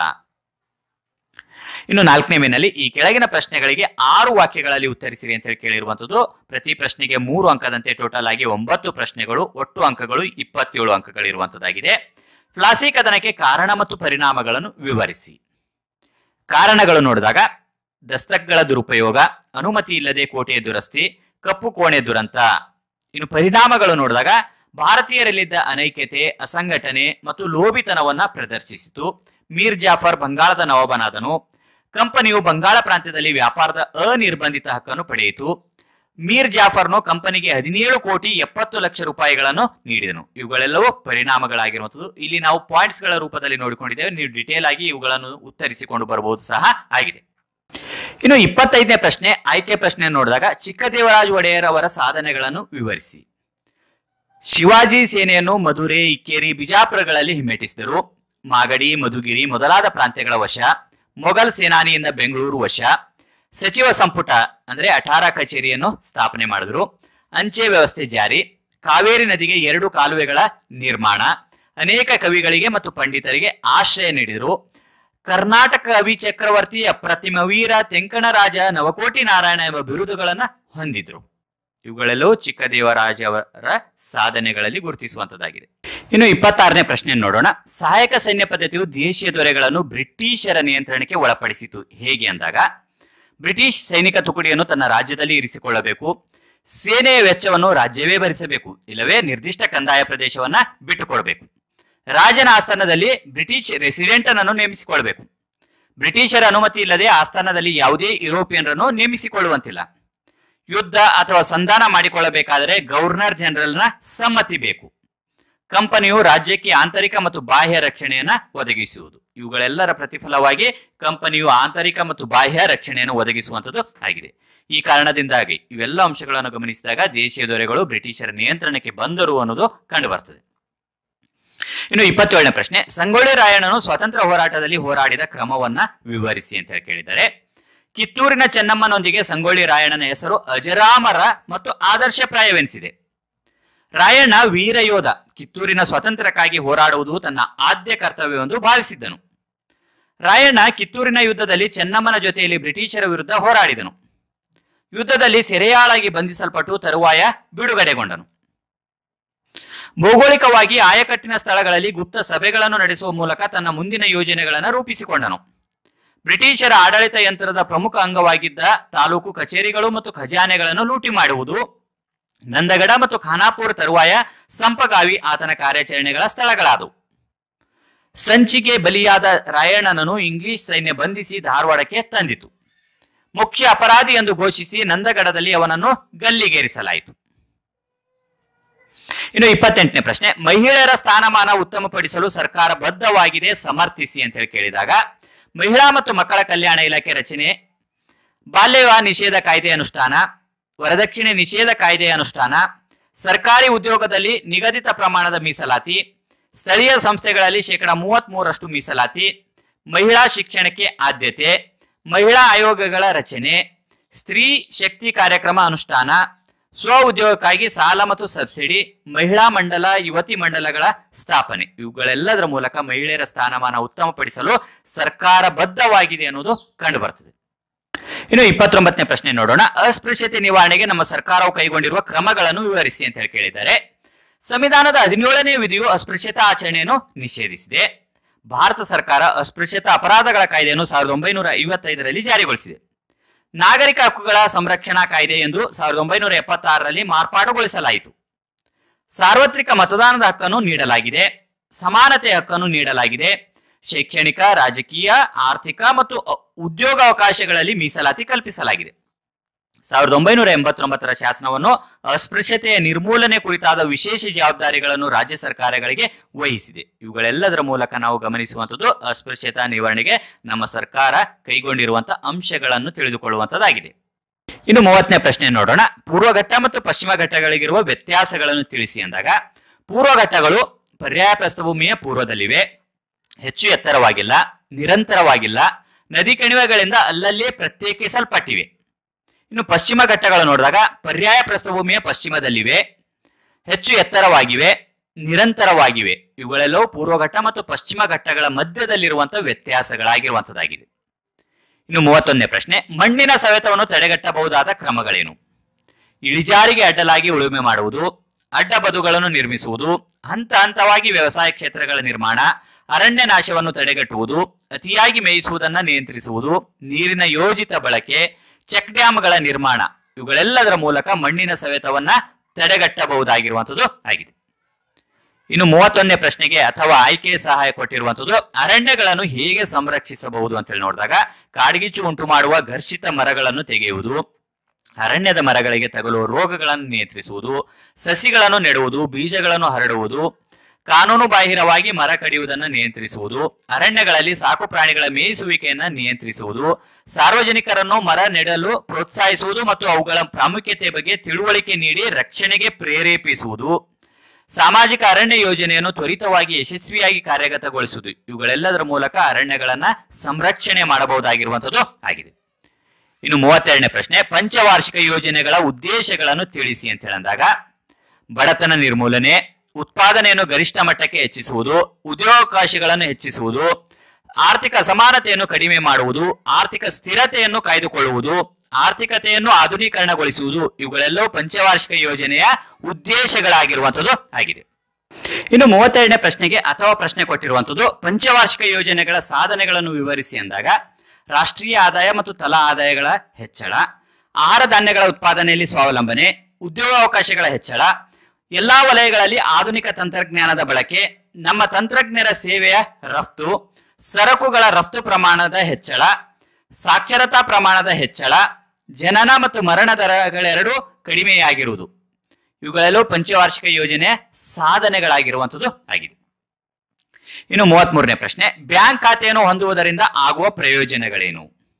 ಇನ್ನು ನಾಲ್ಕನೇ ಮೇನಲ್ಲಿ ಈ ಕೆಳಗಿನ ಪ್ರಶ್ನೆಗಳಿಗೆ ಆರು ವಾಕ್ಯಗಳಲ್ಲಿ ಉತ್ತರಿಸಿರಿ ಅಂತ ಹೇಳಿ ಕೇಳಿರುವಂತದ್ದು ಪ್ರತಿ ಪ್ರಶ್ನೆಗೆ ಮೂರು ಅಂಕದಂತೆ ಟೋಟಲ್ ಆಗಿ ಒಂಬತ್ತು ಪ್ರಶ್ನೆಗಳು ಒಟ್ಟು ಅಂಕಗಳು ಇಪ್ಪತ್ತೇಳು ಅಂಕಗಳಿರುವಂತದ್ದಾಗಿದೆ ಫ್ಲಾಸಿ ಕದನಕ್ಕೆ ಕಾರಣ ಮತ್ತು ಪರಿಣಾಮಗಳನ್ನು ವಿವರಿಸಿ ಕಾರಣಗಳು ನೋಡಿದಾಗ ದಸ್ತಕ್ಗಳ ದುರುಪಯೋಗ ಅನುಮತಿ ಇಲ್ಲದೆ ಕೋಟೆಯ ದುರಸ್ತಿ ಕಪ್ಪು ಕೋಣೆ ದುರಂತ ಇನ್ನು ಪರಿಣಾಮಗಳು ನೋಡಿದಾಗ ಭಾರತೀಯರಲ್ಲಿದ್ದ ಅನೈಕ್ಯತೆ ಅಸಂಘಟನೆ ಮತ್ತು ಲೋಭಿತನವನ್ನ ಪ್ರದರ್ಶಿಸಿತು ಮೀರ್ ಜಾಫರ್ ಬಂಗಾಳದ ನವಾಬನಾದನು ಕಂಪನಿಯು ಬಂಗಾಳ ಪ್ರಾಂತ್ಯದಲ್ಲಿ ವ್ಯಾಪಾರದ ಅನಿರ್ಬಂಧಿತ ಹಕ್ಕನ್ನು ಪಡೆಯಿತು ಮೀರ್ ಜಾಫರ್ನು ಕಂಪನಿಗೆ ಹದಿನೇಳು ಕೋಟಿ ಎಪ್ಪತ್ತು ಲಕ್ಷ ರೂಪಾಯಿಗಳನ್ನು ನೀಡಿದನು ಇವುಗಳೆಲ್ಲವೂ ಪರಿಣಾಮಗಳಾಗಿರುವಂಥದ್ದು ಇಲ್ಲಿ ನಾವು ಪಾಯಿಂಟ್ಸ್ ಗಳ ರೂಪದಲ್ಲಿ ನೋಡಿಕೊಂಡಿದ್ದೇವೆ ನೀವು ಡಿಟೇಲ್ ಆಗಿ ಇವುಗಳನ್ನು ಉತ್ತರಿಸಿಕೊಂಡು ಬರಬಹುದು ಸಹ ಆಗಿದೆ ಇನ್ನು ಇಪ್ಪತ್ತೈದನೇ ಪ್ರಶ್ನೆ ಆಯ್ಕೆ ಪ್ರಶ್ನೆ ನೋಡಿದಾಗ ಚಿಕ್ಕದೇವರಾಜ ಒಡೆಯರ್ ಅವರ ಸಾಧನೆಗಳನ್ನು ವಿವರಿಸಿ ಶಿವಾಜಿ ಸೇನೆಯನ್ನು ಮಧುರೆ ಇಕ್ಕೇರಿ ಬಿಜಾಪುರಗಳಲ್ಲಿ ಹಿಮ್ಮೆಟ್ಟಿಸಿದರು ಮಾಗಡಿ ಮಧುಗಿರಿ ಮೊದಲಾದ ಪ್ರಾಂತ್ಯಗಳ ವಶ ಮೊಘಲ್ ಸೇನಾನಿಯಿಂದ ಬೆಂಗಳೂರು ವಶ ಸಚಿವ ಸಂಪುಟ ಅಂದ್ರೆ ಅಠಾರ ಕಚೇರಿಯನ್ನು ಸ್ಥಾಪನೆ ಮಾಡಿದ್ರು ಅಂಚೆ ವ್ಯವಸ್ಥೆ ಜಾರಿ ಕಾವೇರಿ ನದಿಗೆ ಎರಡು ಕಾಲುವೆಗಳ ನಿರ್ಮಾಣ ಅನೇಕ ಕವಿಗಳಿಗೆ ಮತ್ತು ಪಂಡಿತರಿಗೆ ಆಶ್ರಯ ನೀಡಿದರು ಕರ್ನಾಟಕ ಕವಿ ಚಕ್ರವರ್ತಿ ಅಪ್ರತಿಮ ವೀರ ತೆಂಕಣರಾಜ ನವಕೋಟಿ ನಾರಾಯಣ ಎಂಬ ಬಿರುದುಗಳನ್ನ ಹೊಂದಿದ್ರು ಇವುಗಳೆಲ್ಲವೂ ಚಿಕ್ಕದೇವರಾಜ ಅವರ ಸಾಧನೆಗಳಲ್ಲಿ ಗುರುತಿಸುವಂತದ್ದಾಗಿದೆ ಇನ್ನು ಇಪ್ಪತ್ತಾರನೇ ಪ್ರಶ್ನೆ ನೋಡೋಣ ಸಹಾಯಕ ಸೈನ್ಯ ಪದ್ಧತಿಯು ದೇಶೀಯ ದೊರೆಗಳನ್ನು ಬ್ರಿಟಿಷರ ನಿಯಂತ್ರಣಕ್ಕೆ ಒಳಪಡಿಸಿತು ಹೇಗೆ ಅಂದಾಗ ಬ್ರಿಟಿಷ್ ಸೈನಿಕ ತುಕಡಿಯನ್ನು ತನ್ನ ರಾಜ್ಯದಲ್ಲಿ ಇರಿಸಿಕೊಳ್ಳಬೇಕು ಸೇನೆಯ ವೆಚ್ಚವನ್ನು ರಾಜ್ಯವೇ ಭರಿಸಬೇಕು ಇಲ್ಲವೇ ನಿರ್ದಿಷ್ಟ ಕಂದಾಯ ಪ್ರದೇಶವನ್ನ ಬಿಟ್ಟುಕೊಡಬೇಕು ರಾಜನ ಆಸ್ಥಾನದಲ್ಲಿ ಬ್ರಿಟಿಷ್ ರೆಸಿಡೆಂಟ್ ಅನ್ನು ನೇಮಿಸಿಕೊಳ್ಬೇಕು ಬ್ರಿಟಿಷರ ಅನುಮತಿ ಇಲ್ಲದೆ ಆಸ್ಥಾನದಲ್ಲಿ ಯಾವುದೇ ಯುರೋಪಿಯನ್ರನ್ನು ನೇಮಿಸಿಕೊಳ್ಳುವಂತಿಲ್ಲ ಯುದ್ಧ ಅಥವಾ ಸಂಧಾನ ಮಾಡಿಕೊಳ್ಳಬೇಕಾದರೆ ಗವರ್ನರ್ ಜನರಲ್ನ ಸಮ್ಮತಿ ಬೇಕು ಕಂಪನಿಯು ರಾಜ್ಯಕ್ಕೆ ಆಂತರಿಕ ಮತ್ತು ಬಾಹ್ಯ ರಕ್ಷಣೆಯನ್ನ ಒದಗಿಸುವುದು ಇವುಗಳೆಲ್ಲರ ಪ್ರತಿಫಲವಾಗಿ ಕಂಪನಿಯು ಆಂತರಿಕ ಮತ್ತು ಬಾಹ್ಯ ರಕ್ಷಣೆಯನ್ನು ಒದಗಿಸುವಂತದ್ದು ಆಗಿದೆ ಈ ಕಾರಣದಿಂದಾಗಿ ಇವೆಲ್ಲ ಅಂಶಗಳನ್ನು ಗಮನಿಸಿದಾಗ ದೇಶೀಯ ದೊರೆಗಳು ಬ್ರಿಟಿಷರ ನಿಯಂತ್ರಣಕ್ಕೆ ಬಂದರು ಅನ್ನೋದು ಕಂಡು ಬರ್ತದೆ ಇನ್ನು ಇಪ್ಪತ್ತೇಳನೇ ಪ್ರಶ್ನೆ ಸಂಗೊಳ್ಳಿ ರಾಯಣ್ಣನು ಸ್ವಾತಂತ್ರ್ಯ ಹೋರಾಟದಲ್ಲಿ ಹೋರಾಡಿದ ಕ್ರಮವನ್ನ ವಿವರಿಸಿ ಅಂತ ಹೇಳಿ ಕೇಳಿದ್ದಾರೆ ಕಿತ್ತೂರಿನ ಚೆನ್ನಮ್ಮನೊಂದಿಗೆ ಸಂಗೊಳ್ಳಿ ರಾಯಣ್ಣನ ಹೆಸರು ಅಜರಾಮರ ಮತ್ತು ಆದರ್ಶಪ್ರಾಯವೆನಿಸಿದೆ ರಾಯಣ್ಣ ವೀರಯೋಧ ಕಿತ್ತೂರಿನ ಸ್ವಾತಂತ್ರ್ಯಕ್ಕಾಗಿ ಹೋರಾಡುವುದು ತನ್ನ ಆದ್ಯ ಕರ್ತವ್ಯವೆಂದು ಭಾವಿಸಿದ್ದನು ರಾಯಣ್ಣ ಕಿತ್ತೂರಿನ ಯುದ್ಧದಲ್ಲಿ ಚೆನ್ನಮ್ಮನ ಜೊತೆಯಲ್ಲಿ ಬ್ರಿಟಿಷರ ವಿರುದ್ಧ ಹೋರಾಡಿದನು ಯುದ್ಧದಲ್ಲಿ ಸೆರೆಯಾಳಾಗಿ ಬಂಧಿಸಲ್ಪಟ್ಟು ತರುವಾಯ ಬಿಡುಗಡೆಗೊಂಡನು ಭೌಗೋಳಿಕವಾಗಿ ಆಯಕಟ್ಟಿನ ಸ್ಥಳಗಳಲ್ಲಿ ಗುಪ್ತ ಸಭೆಗಳನ್ನು ನಡೆಸುವ ಮೂಲಕ ತನ್ನ ಮುಂದಿನ ಯೋಜನೆಗಳನ್ನು ರೂಪಿಸಿಕೊಂಡನು ಬ್ರಿಟಿಷರ ಆಡಳಿತ ಯಂತ್ರದ ಪ್ರಮುಖ ಅಂಗವಾಗಿದ್ದ ತಾಲೂಕು ಕಚೇರಿಗಳು ಮತ್ತು ಖಜಾನೆಗಳನ್ನು ಲೂಟಿ ಮಾಡುವುದು ನಂದಗಡ ಮತ್ತು ಖಾನಾಪುರ ತರುವಾಯ ಸಂಪಗಾವಿ ಆತನ ಕಾರ್ಯಾಚರಣೆಗಳ ಸ್ಥಳಗಳಾದವು ಸಂಚಿಗೆ ಬಲಿಯಾದ ರಾಯಣ್ಣನನ್ನು ಇಂಗ್ಲಿಷ್ ಸೈನ್ಯ ಬಂಧಿಸಿ ಧಾರವಾಡಕ್ಕೆ ತಂದಿತು ಮುಖ್ಯ ಅಪರಾಧಿ ಎಂದು ಘೋಷಿಸಿ ನಂದಗಡದಲ್ಲಿ ಅವನನ್ನು ಗಲ್ಲಿಗೇರಿಸಲಾಯಿತು ಇನ್ನು ಇಪ್ಪತ್ತೆಂಟನೇ ಪ್ರಶ್ನೆ ಮಹಿಳೆಯರ ಸ್ಥಾನಮಾನ ಉತ್ತಮಪಡಿಸಲು ಸರ್ಕಾರ ಬದ್ಧವಾಗಿದೆ ಸಮರ್ಥಿಸಿ ಅಂತ ಹೇಳಿ ಕೇಳಿದಾಗ ಮಹಿಳಾ ಮತ್ತು ಮಕ್ಕಳ ಕಲ್ಯಾಣ ಇಲಾಖೆ ರಚನೆ ಬಾಲ್ಯ ವಿವಾಹ ನಿಷೇಧ ಕಾಯ್ದೆ ಅನುಷ್ಠಾನ ವರದಕ್ಷಿಣೆ ನಿಷೇಧ ಕಾಯ್ದೆ ಅನುಷ್ಠಾನ ಸರ್ಕಾರಿ ಉದ್ಯೋಗದಲ್ಲಿ ನಿಗದಿತ ಪ್ರಮಾಣದ ಮೀಸಲಾತಿ ಸ್ಥಳೀಯ ಸಂಸ್ಥೆಗಳಲ್ಲಿ ಶೇಕಡ ಮೂವತ್ತ್ ಮೂರರಷ್ಟು ಮೀಸಲಾತಿ ಮಹಿಳಾ ಶಿಕ್ಷಣಕ್ಕೆ ಆದ್ಯತೆ ಮಹಿಳಾ ಆಯೋಗಗಳ ರಚನೆ ಸ್ತ್ರೀ ಶಕ್ತಿ ಕಾರ್ಯಕ್ರಮ ಅನುಷ್ಠಾನ ಸ್ವ ಉದ್ಯೋಗಕ್ಕಾಗಿ ಸಾಲ ಮತ್ತು ಸಬ್ಸಿಡಿ ಮಹಿಳಾ ಮಂಡಲ ಯುವತಿ ಮಂಡಲಗಳ ಸ್ಥಾಪನೆ ಇವುಗಳೆಲ್ಲದರ ಮೂಲಕ ಮಹಿಳೆಯರ ಸ್ಥಾನಮಾನ ಉತ್ತಮಪಡಿಸಲು ಸರ್ಕಾರ ಬದ್ಧವಾಗಿದೆ ಅನ್ನೋದು ಕಂಡು ಬರ್ತದೆ ಇನ್ನು ಇಪ್ಪತ್ತೊಂಬತ್ತನೇ ಪ್ರಶ್ನೆ ನೋಡೋಣ ಅಸ್ಪೃಶ್ಯತೆ ನಿವಾರಣೆಗೆ ನಮ್ಮ ಸರ್ಕಾರವು ಕೈಗೊಂಡಿರುವ ಕ್ರಮಗಳನ್ನು ವಿವರಿಸಿ ಅಂತ ಹೇಳಿ ಕೇಳಿದ್ದಾರೆ ಸಂವಿಧಾನದ ಹದಿನೇಳನೇ ವಿಧಿಯು ಅಸ್ಪೃಶ್ಯತಾ ಆಚರಣೆಯನ್ನು ನಿಷೇಧಿಸಿದೆ ಭಾರತ ಸರ್ಕಾರ ಅಸ್ಪೃಶ್ಯತಾ ಅಪರಾಧಗಳ ಕಾಯ್ದೆಯನ್ನು ಸಾವಿರದ ಒಂಬೈನೂರ ಐವತ್ತೈದರಲ್ಲಿ ಜಾರಿಗೊಳಿಸಿದೆ ನಾಗರಿಕ ಹಕ್ಕುಗಳ ಸಂರಕ್ಷಣಾ ಕಾಯ್ದೆ ಎಂದು ಸಾವಿರದ ಒಂಬೈನೂರ ಎಪ್ಪತ್ತಾರರಲ್ಲಿ ಮಾರ್ಪಾಡುಗೊಳಿಸಲಾಯಿತು ಸಾರ್ವತ್ರಿಕ ಮತದಾನದ ಹಕ್ಕನ್ನು ನೀಡಲಾಗಿದೆ ಸಮಾನತೆ ಹಕ್ಕನ್ನು ನೀಡಲಾಗಿದೆ ಶೈಕ್ಷಣಿಕ ರಾಜಕೀಯ ಆರ್ಥಿಕ ಮತ್ತು ಅ- ಉದ್ಯೋಗಾವಕಾಶಗಳಲ್ಲಿ ಮೀಸಲಾತಿ ಕಲ್ಪಿಸಲಾಗಿದೆ ಸಾವಿರದ ಒಂಬೈನೂರ ಎಂಬತ್ತೊಂಬತ್ತರ ಶಾಸನವನ್ನು ಅಸ್ಪೃಶ್ಯತೆಯ ನಿರ್ಮೂಲನೆ ಕುರಿತಾದ ವಿಶೇಷ ಜವಾಬ್ದಾರಿಗಳನ್ನು ರಾಜ್ಯ ಸರ್ಕಾರಗಳಿಗೆ ವಹಿಸಿದೆ ಇವುಗಳೆಲ್ಲದರ ಮೂಲಕ ನಾವು ಗಮನಿಸುವಂಥದ್ದು ಅಸ್ಪೃಶ್ಯತಾ ನಿವಾರಣೆಗೆ ನಮ್ಮ ಸರ್ಕಾರ ಕೈಗೊಂಡಿರುವಂತಹ ಅಂಶಗಳನ್ನು ತಿಳಿದುಕೊಳ್ಳುವಂತದ್ದಾಗಿದೆ ಇನ್ನು ಮೂವತ್ತನೇ ಪ್ರಶ್ನೆ ನೋಡೋಣ ಪೂರ್ವಘಟ್ಟ ಮತ್ತು ಪಶ್ಚಿಮ ಘಟ್ಟಗಳಿಗಿರುವ ವ್ಯತ್ಯಾಸಗಳನ್ನು ತಿಳಿಸಿ ಅಂದಾಗ ಪೂರ್ವಘಟ್ಟಗಳು ಪರ್ಯಾಯ ಪ್ರಸ್ಥಭೂಮಿಯ ಪೂರ್ವದಲ್ಲಿವೆ ಹೆಚ್ಚು ಎತ್ತರವಾಗಿಲ್ಲ ನಿರಂತರವಾಗಿಲ್ಲ ನದಿ ಕಣಿವೆಗಳಿಂದ ಅಲ್ಲಲ್ಲೇ ಪ್ರತ್ಯೇಕಿಸಲ್ಪಟ್ಟಿವೆ ಇನ್ನು ಪಶ್ಚಿಮ ಘಟ್ಟಗಳು ನೋಡಿದಾಗ ಪರ್ಯಾಯ ಪ್ರಸ್ಥಭೂಮಿಯ ಪಶ್ಚಿಮದಲ್ಲಿವೆ ಹೆಚ್ಚು ಎತ್ತರವಾಗಿವೆ ನಿರಂತರವಾಗಿವೆ ಇವುಗಳೆಲ್ಲವೂ ಪೂರ್ವಘಟ್ಟ ಮತ್ತು ಪಶ್ಚಿಮ ಘಟ್ಟಗಳ ಮಧ್ಯದಲ್ಲಿರುವಂತಹ ವ್ಯತ್ಯಾಸಗಳಾಗಿರುವಂತದ್ದಾಗಿದೆ ಇನ್ನು ಮೂವತ್ತೊಂದನೇ ಪ್ರಶ್ನೆ ಮಣ್ಣಿನ ಸವೆತವನ್ನು ತಡೆಗಟ್ಟಬಹುದಾದ ಕ್ರಮಗಳೇನು ಇಳಿಜಾರಿಗೆ ಅಡ್ಡಲಾಗಿ ಉಳುಮೆ ಮಾಡುವುದು ಅಡ್ಡ ಬದುಗಳನ್ನು ನಿರ್ಮಿಸುವುದು ಹಂತ ಹಂತವಾಗಿ ವ್ಯವಸಾಯ ಕ್ಷೇತ್ರಗಳ ನಿರ್ಮಾಣ ಅರಣ್ಯ ನಾಶವನ್ನು ತಡೆಗಟ್ಟುವುದು ಅತಿಯಾಗಿ ಮೇಯಿಸುವುದನ್ನು ನಿಯಂತ್ರಿಸುವುದು ನೀರಿನ ಯೋಜಿತ ಬಳಕೆ ಚೆಕ್ ಡ್ಯಾಂಗಳ ನಿರ್ಮಾಣ ಇವುಗಳೆಲ್ಲದರ ಮೂಲಕ ಮಣ್ಣಿನ ಸವೆತವನ್ನ ತಡೆಗಟ್ಟಬಹುದಾಗಿರುವಂಥದ್ದು ಆಗಿದೆ ಇನ್ನು ಮೂವತ್ತೊಂದನೇ ಪ್ರಶ್ನೆಗೆ ಅಥವಾ ಆಯ್ಕೆ ಸಹಾಯ ಕೊಟ್ಟಿರುವಂತದ್ದು ಅರಣ್ಯಗಳನ್ನು ಹೇಗೆ ಸಂರಕ್ಷಿಸಬಹುದು ಅಂತ ಹೇಳಿ ನೋಡಿದಾಗ ಕಾಡ್ಗಿಚ್ಚು ಉಂಟು ಮಾಡುವ ಘರ್ಷಿತ ಮರಗಳನ್ನು ತೆಗೆಯುವುದು ಅರಣ್ಯದ ಮರಗಳಿಗೆ ತಗುಲುವ ರೋಗಗಳನ್ನು ನಿಯಂತ್ರಿಸುವುದು ಸಸಿಗಳನ್ನು ನೆಡುವುದು ಬೀಜಗಳನ್ನು ಹರಡುವುದು ಕಾನೂನು ಬಾಹಿರವಾಗಿ ಮರ ಕಡಿಯುವುದನ್ನು ನಿಯಂತ್ರಿಸುವುದು ಅರಣ್ಯಗಳಲ್ಲಿ ಸಾಕು ಪ್ರಾಣಿಗಳ ಮೇಯಿಸುವಿಕೆಯನ್ನು ನಿಯಂತ್ರಿಸುವುದು ಸಾರ್ವಜನಿಕರನ್ನು ಮರ ನೆಡಲು ಪ್ರೋತ್ಸಾಹಿಸುವುದು ಮತ್ತು ಅವುಗಳ ಪ್ರಾಮುಖ್ಯತೆ ಬಗ್ಗೆ ತಿಳುವಳಿಕೆ ನೀಡಿ ರಕ್ಷಣೆಗೆ ಪ್ರೇರೇಪಿಸುವುದು ಸಾಮಾಜಿಕ ಅರಣ್ಯ ಯೋಜನೆಯನ್ನು ತ್ವರಿತವಾಗಿ ಯಶಸ್ವಿಯಾಗಿ ಕಾರ್ಯಗತಗೊಳಿಸುವುದು ಇವುಗಳೆಲ್ಲದರ ಮೂಲಕ ಅರಣ್ಯಗಳನ್ನ ಸಂರಕ್ಷಣೆ ಮಾಡಬಹುದಾಗಿರುವಂತದ್ದು ಆಗಿದೆ ಇನ್ನು ಮೂವತ್ತೆರಡನೇ ಪ್ರಶ್ನೆ ಪಂಚವಾರ್ಷಿಕ ಯೋಜನೆಗಳ ಉದ್ದೇಶಗಳನ್ನು ತಿಳಿಸಿ ಅಂತ ಹೇಳಂದಾಗ ಬಡತನ ನಿರ್ಮೂಲನೆ ಉತ್ಪಾದನೆಯನ್ನು ಗರಿಷ್ಠ ಮಟ್ಟಕ್ಕೆ ಹೆಚ್ಚಿಸುವುದು ಉದ್ಯೋಗಾವಕಾಶಗಳನ್ನು ಹೆಚ್ಚಿಸುವುದು ಆರ್ಥಿಕ ಅಸಮಾನತೆಯನ್ನು ಕಡಿಮೆ ಮಾಡುವುದು ಆರ್ಥಿಕ ಸ್ಥಿರತೆಯನ್ನು ಕಾಯ್ದುಕೊಳ್ಳುವುದು ಆರ್ಥಿಕತೆಯನ್ನು ಆಧುನೀಕರಣಗೊಳಿಸುವುದು ಇವುಗಳೆಲ್ಲವೂ ಪಂಚವಾರ್ಷಿಕ ಯೋಜನೆಯ ಉದ್ದೇಶಗಳಾಗಿರುವಂಥದ್ದು ಆಗಿದೆ ಇನ್ನು ಮೂವತ್ತೆರಡನೇ ಪ್ರಶ್ನೆಗೆ ಅಥವಾ ಪ್ರಶ್ನೆ ಕೊಟ್ಟಿರುವಂಥದ್ದು ಪಂಚವಾರ್ಷಿಕ ಯೋಜನೆಗಳ ಸಾಧನೆಗಳನ್ನು ವಿವರಿಸಿ ಅಂದಾಗ ರಾಷ್ಟ್ರೀಯ ಆದಾಯ ಮತ್ತು ತಲಾ ಆದಾಯಗಳ ಹೆಚ್ಚಳ ಆಹಾರ ಧಾನ್ಯಗಳ ಉತ್ಪಾದನೆಯಲ್ಲಿ ಸ್ವಾವಲಂಬನೆ ಉದ್ಯೋಗಾವಕಾಶಗಳ ಹೆಚ್ಚಳ ಎಲ್ಲಾ ವಲಯಗಳಲ್ಲಿ ಆಧುನಿಕ ತಂತ್ರಜ್ಞಾನದ ಬಳಕೆ ನಮ್ಮ ತಂತ್ರಜ್ಞರ ಸೇವೆಯ ರಫ್ತು ಸರಕುಗಳ ರಫ್ತು ಪ್ರಮಾಣದ ಹೆಚ್ಚಳ ಸಾಕ್ಷರತಾ ಪ್ರಮಾಣದ ಹೆಚ್ಚಳ ಜನನ ಮತ್ತು ಮರಣ ದರಗಳೆರಡೂ ಕಡಿಮೆಯಾಗಿರುವುದು ಇವುಗಳೆಲ್ಲವೂ ಪಂಚವಾರ್ಷಿಕ ಯೋಜನೆಯ ಸಾಧನೆಗಳಾಗಿರುವಂಥದ್ದು ಆಗಿದೆ ಇನ್ನು ಮೂವತ್ಮೂರನೇ ಪ್ರಶ್ನೆ ಬ್ಯಾಂಕ್ ಖಾತೆಯನ್ನು ಹೊಂದುವುದರಿಂದ ಆಗುವ ಪ್ರಯೋಜನಗಳೇನು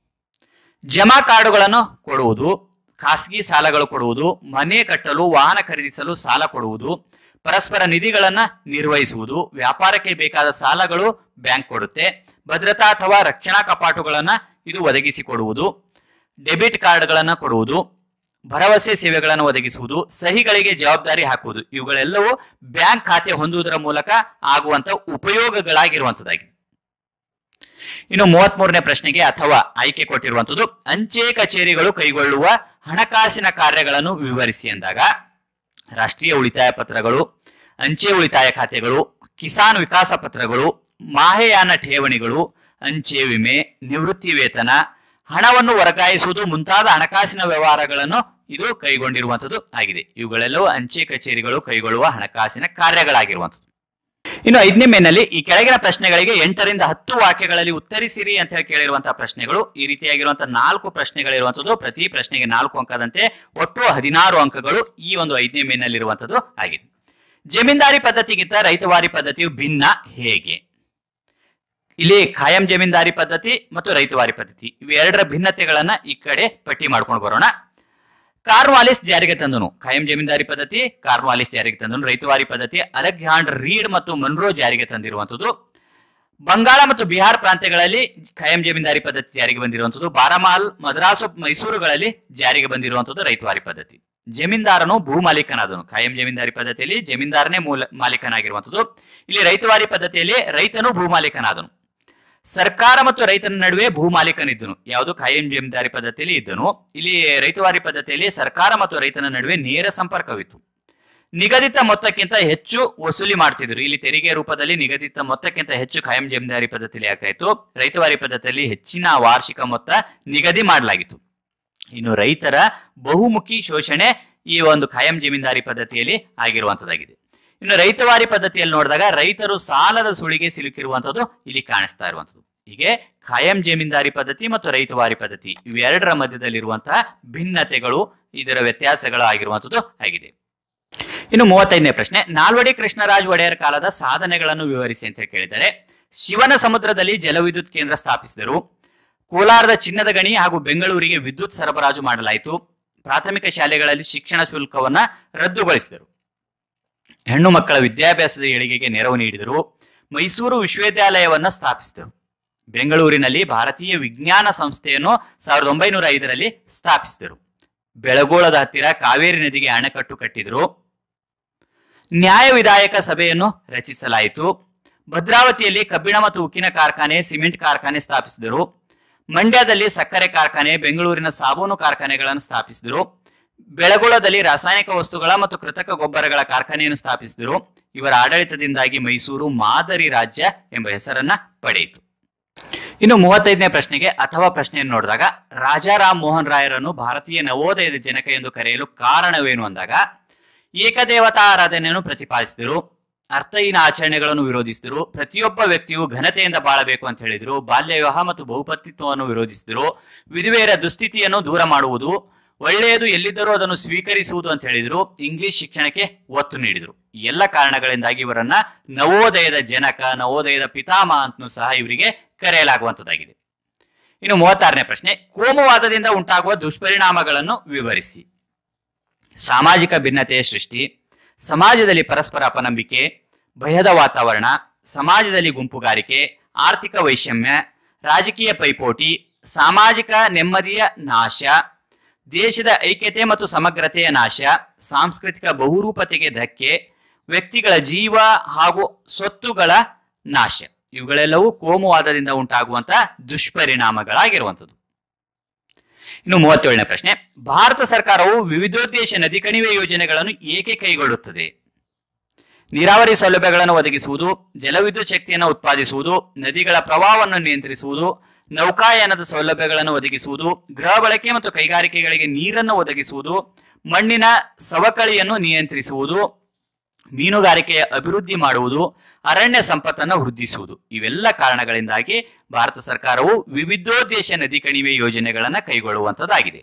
ಜಮಾ ಕಾರ್ಡುಗಳನ್ನು ಕೊಡುವುದು ಖಾಸಗಿ ಸಾಲಗಳು ಕೊಡುವುದು ಮನೆ ಕಟ್ಟಲು ವಾಹನ ಖರೀದಿಸಲು ಸಾಲ ಕೊಡುವುದು ಪರಸ್ಪರ ನಿಧಿಗಳನ್ನ ನಿರ್ವಹಿಸುವುದು ವ್ಯಾಪಾರಕ್ಕೆ ಬೇಕಾದ ಸಾಲಗಳು ಬ್ಯಾಂಕ್ ಕೊಡುತ್ತೆ ಭದ್ರತಾ ಅಥವಾ ರಕ್ಷಣಾ ಕಪಾಟುಗಳನ್ನ ಇದು ಒದಗಿಸಿಕೊಡುವುದು ಡೆಬಿಟ್ ಕಾರ್ಡ್ಗಳನ್ನ ಕೊಡುವುದು ಭರವಸೆ ಸೇವೆಗಳನ್ನು ಒದಗಿಸುವುದು ಸಹಿಗಳಿಗೆ ಜವಾಬ್ದಾರಿ ಹಾಕುವುದು ಇವುಗಳೆಲ್ಲವೂ ಬ್ಯಾಂಕ್ ಖಾತೆ ಹೊಂದುವುದರ ಮೂಲಕ ಆಗುವಂತ ಉಪಯೋಗಗಳಾಗಿರುವಂತದ್ದಾಗಿದೆ ಇನ್ನು ಮೂವತ್ಮೂರನೇ ಪ್ರಶ್ನೆಗೆ ಅಥವಾ ಆಯ್ಕೆ ಕೊಟ್ಟಿರುವಂತದ್ದು ಅಂಚೆ ಕಚೇರಿಗಳು ಕೈಗೊಳ್ಳುವ ಹಣಕಾಸಿನ ಕಾರ್ಯಗಳನ್ನು ವಿವರಿಸಿ ಎಂದಾಗ ರಾಷ್ಟ್ರೀಯ ಉಳಿತಾಯ ಪತ್ರಗಳು ಅಂಚೆ ಉಳಿತಾಯ ಖಾತೆಗಳು ಕಿಸಾನ್ ವಿಕಾಸ ಪತ್ರಗಳು ಮಾಹೆಯಾನ ಠೇವಣಿಗಳು ಅಂಚೆ ವಿಮೆ ನಿವೃತ್ತಿ ವೇತನ ಹಣವನ್ನು ವರ್ಗಾಯಿಸುವುದು ಮುಂತಾದ ಹಣಕಾಸಿನ ವ್ಯವಹಾರಗಳನ್ನು ಇದು ಕೈಗೊಂಡಿರುವಂತದ್ದು ಆಗಿದೆ ಇವುಗಳೆಲ್ಲವೂ ಅಂಚೆ ಕಚೇರಿಗಳು ಕೈಗೊಳ್ಳುವ ಹಣಕಾಸಿನ ಕಾರ್ಯಗಳಾಗಿರುವಂತದ್ದು ಇನ್ನು ಐದನೇ ಮೇನಲ್ಲಿ ಈ ಕೆಳಗಿನ ಪ್ರಶ್ನೆಗಳಿಗೆ ಎಂಟರಿಂದ ಹತ್ತು ವಾಕ್ಯಗಳಲ್ಲಿ ಉತ್ತರಿಸಿರಿ ಅಂತ ಹೇಳಿ ಕೇಳಿರುವಂತಹ ಪ್ರಶ್ನೆಗಳು ಈ ರೀತಿಯಾಗಿರುವಂತಹ ನಾಲ್ಕು ಪ್ರಶ್ನೆಗಳಿರುವಂತದ್ದು ಪ್ರತಿ ಪ್ರಶ್ನೆಗೆ ನಾಲ್ಕು ಅಂಕದಂತೆ ಒಟ್ಟು ಹದಿನಾರು ಅಂಕಗಳು ಈ ಒಂದು ಐದನೇ ಮೇನಲ್ಲಿರುವಂತದ್ದು ಆಗಿದೆ ಜಮೀನ್ದಾರಿ ಪದ್ಧತಿಗಿಂತ ರೈತವಾರಿ ಪದ್ಧತಿಯು ಭಿನ್ನ ಹೇಗೆ ಇಲ್ಲಿ ಖಾಯಂ ಜಮೀನ್ದಾರಿ ಪದ್ಧತಿ ಮತ್ತು ರೈತವಾರಿ ಪದ್ಧತಿ ಇವೆರಡರ ಭಿನ್ನತೆಗಳನ್ನ ಈ ಕಡೆ ಪಟ್ಟಿ ಮಾಡ್ಕೊಂಡು ಬರೋಣ ಕಾರ್ನ್ವಾಲಿಸ್ ಜಾರಿಗೆ ತಂದನು ಖಾಯಂ ಜಮೀನ್ದಾರಿ ಪದ್ಧತಿ ಕಾರ್ನ್ವಾಲಿಸ್ ಜಾರಿಗೆ ತಂದನು ರೈತವಾರಿ ಪದ್ಧತಿ ಅಲೆಕ್ಸಾಂಡರ್ ರೀಡ್ ಮತ್ತು ಮನ್ರೋ ಜಾರಿಗೆ ತಂದಿರುವಂತದ್ದು ಬಂಗಾಳ ಮತ್ತು ಬಿಹಾರ್ ಪ್ರಾಂತ್ಯಗಳಲ್ಲಿ ಖಾಯಂ ಜಮೀನ್ದಾರಿ ಪದ್ಧತಿ ಜಾರಿಗೆ ಬಂದಿರುವಂತದ್ದು ಬಾರಾಮಾಲ್ ಮದ್ರಾಸು ಮೈಸೂರುಗಳಲ್ಲಿ ಜಾರಿಗೆ ಬಂದಿರುವಂತದ್ದು ರೈತವಾರಿ ಪದ್ಧತಿ ಜಮೀನ್ದಾರನು ಭೂ ಮಾಲೀಕನಾದನು ಖಾಯಂ ಜಮೀನ್ದಾರಿ ಪದ್ಧತಿಯಲ್ಲಿ ಜಮೀನ್ದಾರನೇ ಮೂಲ ಮಾಲೀಕನಾಗಿರುವಂತದ್ದು ಇಲ್ಲಿ ರೈತವಾರಿ ಪದ್ಧತಿಯಲ್ಲಿ ರೈತನು ಭೂ ಮಾಲೀಕನಾದನು ಸರ್ಕಾರ ಮತ್ತು ರೈತನ ನಡುವೆ ಭೂ ಮಾಲೀಕನಿದ್ದನು ಯಾವುದು ಖಾಯಂ ಜಮೀನ್ದಾರಿ ಪದ್ಧತಿಯಲ್ಲಿ ಇದ್ದನು ಇಲ್ಲಿ ರೈತವಾರಿ ಪದ್ಧತಿಯಲ್ಲಿ ಸರ್ಕಾರ ಮತ್ತು ರೈತನ ನಡುವೆ ನೇರ ಸಂಪರ್ಕವಿತ್ತು ನಿಗದಿತ ಮೊತ್ತಕ್ಕಿಂತ ಹೆಚ್ಚು ವಸೂಲಿ ಮಾಡ್ತಿದ್ರು ಇಲ್ಲಿ ತೆರಿಗೆ ರೂಪದಲ್ಲಿ ನಿಗದಿತ ಮೊತ್ತಕ್ಕಿಂತ ಹೆಚ್ಚು ಖಾಯಂ ಜಮೀನ್ದಾರಿ ಪದ್ಧತಿಯಲ್ಲಿ ಆಗ್ತಾ ಇತ್ತು ರೈತವಾರಿ ಪದ್ಧತಿಯಲ್ಲಿ ಹೆಚ್ಚಿನ ವಾರ್ಷಿಕ ಮೊತ್ತ ನಿಗದಿ ಮಾಡಲಾಗಿತ್ತು ಇನ್ನು ರೈತರ ಬಹುಮುಖಿ ಶೋಷಣೆ ಈ ಒಂದು ಖಾಯಂ ಜಮೀನ್ದಾರಿ ಪದ್ಧತಿಯಲ್ಲಿ ಆಗಿರುವಂತದ್ದಾಗಿದೆ ಇನ್ನು ರೈತವಾರಿ ಪದ್ಧತಿಯಲ್ಲಿ ನೋಡಿದಾಗ ರೈತರು ಸಾಲದ ಸುಳಿಗೆ ಸಿಲುಕಿರುವಂತದ್ದು ಇಲ್ಲಿ ಕಾಣಿಸ್ತಾ ಇರುವಂತದ್ದು ಹೀಗೆ ಖಾಯಂ ಜಮೀನ್ದಾರಿ ಪದ್ಧತಿ ಮತ್ತು ರೈತವಾರಿ ಪದ್ಧತಿ ಇವೆರಡರ ಮಧ್ಯದಲ್ಲಿರುವಂತಹ ಭಿನ್ನತೆಗಳು ಇದರ ವ್ಯತ್ಯಾಸಗಳು ಆಗಿರುವಂತದ್ದು ಆಗಿದೆ ಇನ್ನು ಮೂವತ್ತೈದನೇ ಪ್ರಶ್ನೆ ನಾಲ್ವಡಿ ಕೃಷ್ಣರಾಜ್ ಒಡೆಯರ್ ಕಾಲದ ಸಾಧನೆಗಳನ್ನು ವಿವರಿಸಿ ಅಂತ ಕೇಳಿದರೆ ಶಿವನ ಸಮುದ್ರದಲ್ಲಿ ಜಲವಿದ್ಯುತ್ ಕೇಂದ್ರ ಸ್ಥಾಪಿಸಿದರು ಕೋಲಾರದ ಚಿನ್ನದ ಗಣಿ ಹಾಗೂ ಬೆಂಗಳೂರಿಗೆ ವಿದ್ಯುತ್ ಸರಬರಾಜು ಮಾಡಲಾಯಿತು ಪ್ರಾಥಮಿಕ ಶಾಲೆಗಳಲ್ಲಿ ಶಿಕ್ಷಣ ಶುಲ್ಕವನ್ನ ರದ್ದುಗೊಳಿಸಿದರು ಹೆಣ್ಣು ಮಕ್ಕಳ ವಿದ್ಯಾಭ್ಯಾಸದ ಏಳಿಗೆಗೆ ನೆರವು ನೀಡಿದರು ಮೈಸೂರು ವಿಶ್ವವಿದ್ಯಾಲಯವನ್ನ ಸ್ಥಾಪಿಸಿದರು ಬೆಂಗಳೂರಿನಲ್ಲಿ ಭಾರತೀಯ ವಿಜ್ಞಾನ ಸಂಸ್ಥೆಯನ್ನು ಸಾವಿರದ ಒಂಬೈನೂರ ಐದರಲ್ಲಿ ಸ್ಥಾಪಿಸಿದರು ಬೆಳಗೋಳದ ಹತ್ತಿರ ಕಾವೇರಿ ನದಿಗೆ ಅಣೆಕಟ್ಟು ಕಟ್ಟಿದರು ನ್ಯಾಯ ವಿಧಾಯಕ ಸಭೆಯನ್ನು ರಚಿಸಲಾಯಿತು ಭದ್ರಾವತಿಯಲ್ಲಿ ಕಬ್ಬಿಣ ಮತ್ತು ಉಕ್ಕಿನ ಕಾರ್ಖಾನೆ ಸಿಮೆಂಟ್ ಕಾರ್ಖಾನೆ ಸ್ಥಾಪಿಸಿದರು ಮಂಡ್ಯದಲ್ಲಿ ಸಕ್ಕರೆ ಕಾರ್ಖಾನೆ ಬೆಂಗಳೂರಿನ ಸಾಬೂನು ಕಾರ್ಖಾನೆಗಳನ್ನು ಸ್ಥಾಪಿಸಿದರು ಬೆಳಗೊಳದಲ್ಲಿ ರಾಸಾಯನಿಕ ವಸ್ತುಗಳ ಮತ್ತು ಕೃತಕ ಗೊಬ್ಬರಗಳ ಕಾರ್ಖಾನೆಯನ್ನು ಸ್ಥಾಪಿಸಿದರು ಇವರ ಆಡಳಿತದಿಂದಾಗಿ ಮೈಸೂರು ಮಾದರಿ ರಾಜ್ಯ ಎಂಬ ಹೆಸರನ್ನ ಪಡೆಯಿತು ಇನ್ನು ಮೂವತ್ತೈದನೇ ಪ್ರಶ್ನೆಗೆ ಅಥವಾ ಪ್ರಶ್ನೆಯನ್ನು ನೋಡಿದಾಗ ರಾಜಾರಾಮ್ ಮೋಹನ್ ರಾಯರನ್ನು ಭಾರತೀಯ ನವೋದಯದ ಜನಕ ಎಂದು ಕರೆಯಲು ಕಾರಣವೇನು ಅಂದಾಗ ಏಕದೇವತಾ ಆರಾಧನೆಯನ್ನು ಪ್ರತಿಪಾದಿಸಿದರು ಅರ್ಥಹೀನ ಆಚರಣೆಗಳನ್ನು ವಿರೋಧಿಸಿದರು ಪ್ರತಿಯೊಬ್ಬ ವ್ಯಕ್ತಿಯು ಘನತೆಯಿಂದ ಬಾಳಬೇಕು ಅಂತ ಹೇಳಿದರು ಬಾಲ್ಯ ವಿವಾಹ ಮತ್ತು ಬಹುಪತಿತ್ವವನ್ನು ವಿರೋಧಿಸಿದರು ವಿಧವೆಯರ ದುಸ್ಥಿತಿಯನ್ನು ದೂರ ಮಾಡುವುದು ಒಳ್ಳೆಯದು ಎಲ್ಲಿದ್ದರೂ ಅದನ್ನು ಸ್ವೀಕರಿಸುವುದು ಅಂತ ಹೇಳಿದರು ಇಂಗ್ಲಿಷ್ ಶಿಕ್ಷಣಕ್ಕೆ ಒತ್ತು ನೀಡಿದರು ಈ ಎಲ್ಲ ಕಾರಣಗಳಿಂದಾಗಿ ಇವರನ್ನ ನವೋದಯದ ಜನಕ ನವೋದಯದ ಪಿತಾಮಹ ಅಂತಲೂ ಸಹ ಇವರಿಗೆ ಕರೆಯಲಾಗುವಂತದ್ದಾಗಿದೆ ಇನ್ನು ಮೂವತ್ತಾರನೇ ಪ್ರಶ್ನೆ ಕೋಮುವಾದದಿಂದ ಉಂಟಾಗುವ ದುಷ್ಪರಿಣಾಮಗಳನ್ನು ವಿವರಿಸಿ ಸಾಮಾಜಿಕ ಭಿನ್ನತೆಯ ಸೃಷ್ಟಿ ಸಮಾಜದಲ್ಲಿ ಪರಸ್ಪರ ಅಪನಂಬಿಕೆ ಭಯದ ವಾತಾವರಣ ಸಮಾಜದಲ್ಲಿ ಗುಂಪುಗಾರಿಕೆ ಆರ್ಥಿಕ ವೈಷಮ್ಯ ರಾಜಕೀಯ ಪೈಪೋಟಿ ಸಾಮಾಜಿಕ ನೆಮ್ಮದಿಯ ನಾಶ ದೇಶದ ಐಕ್ಯತೆ ಮತ್ತು ಸಮಗ್ರತೆಯ ನಾಶ ಸಾಂಸ್ಕೃತಿಕ ಬಹುರೂಪತೆಗೆ ಧಕ್ಕೆ ವ್ಯಕ್ತಿಗಳ ಜೀವ ಹಾಗೂ ಸ್ವತ್ತುಗಳ ನಾಶ ಇವುಗಳೆಲ್ಲವೂ ಕೋಮುವಾದದಿಂದ ಉಂಟಾಗುವಂತಹ ದುಷ್ಪರಿಣಾಮಗಳಾಗಿರುವಂಥದ್ದು ಇನ್ನು ಮೂವತ್ತೇಳನೇ ಪ್ರಶ್ನೆ ಭಾರತ ಸರ್ಕಾರವು ವಿವಿಧೋದ್ದೇಶ ನದಿ ಕಣಿವೆ ಯೋಜನೆಗಳನ್ನು ಏಕೆ ಕೈಗೊಳ್ಳುತ್ತದೆ ನೀರಾವರಿ ಸೌಲಭ್ಯಗಳನ್ನು ಒದಗಿಸುವುದು ಜಲವಿದ್ಯುತ್ ಶಕ್ತಿಯನ್ನು ಉತ್ಪಾದಿಸುವುದು ನದಿಗಳ ಪ್ರವಾಹವನ್ನು ನಿಯಂತ್ರಿಸುವುದು ನೌಕಾಯಾನದ ಸೌಲಭ್ಯಗಳನ್ನು ಒದಗಿಸುವುದು ಗೃಹ ಬಳಕೆ ಮತ್ತು ಕೈಗಾರಿಕೆಗಳಿಗೆ ನೀರನ್ನು ಒದಗಿಸುವುದು ಮಣ್ಣಿನ ಸವಕಳಿಯನ್ನು ನಿಯಂತ್ರಿಸುವುದು ಮೀನುಗಾರಿಕೆಯ ಅಭಿವೃದ್ಧಿ ಮಾಡುವುದು ಅರಣ್ಯ ಸಂಪತ್ತನ್ನು ವೃದ್ಧಿಸುವುದು ಇವೆಲ್ಲ ಕಾರಣಗಳಿಂದಾಗಿ ಭಾರತ ಸರ್ಕಾರವು ವಿವಿಧೋದ್ದೇಶ ನದಿ ಕಣಿವೆ ಯೋಜನೆಗಳನ್ನು ಕೈಗೊಳ್ಳುವಂತದ್ದಾಗಿದೆ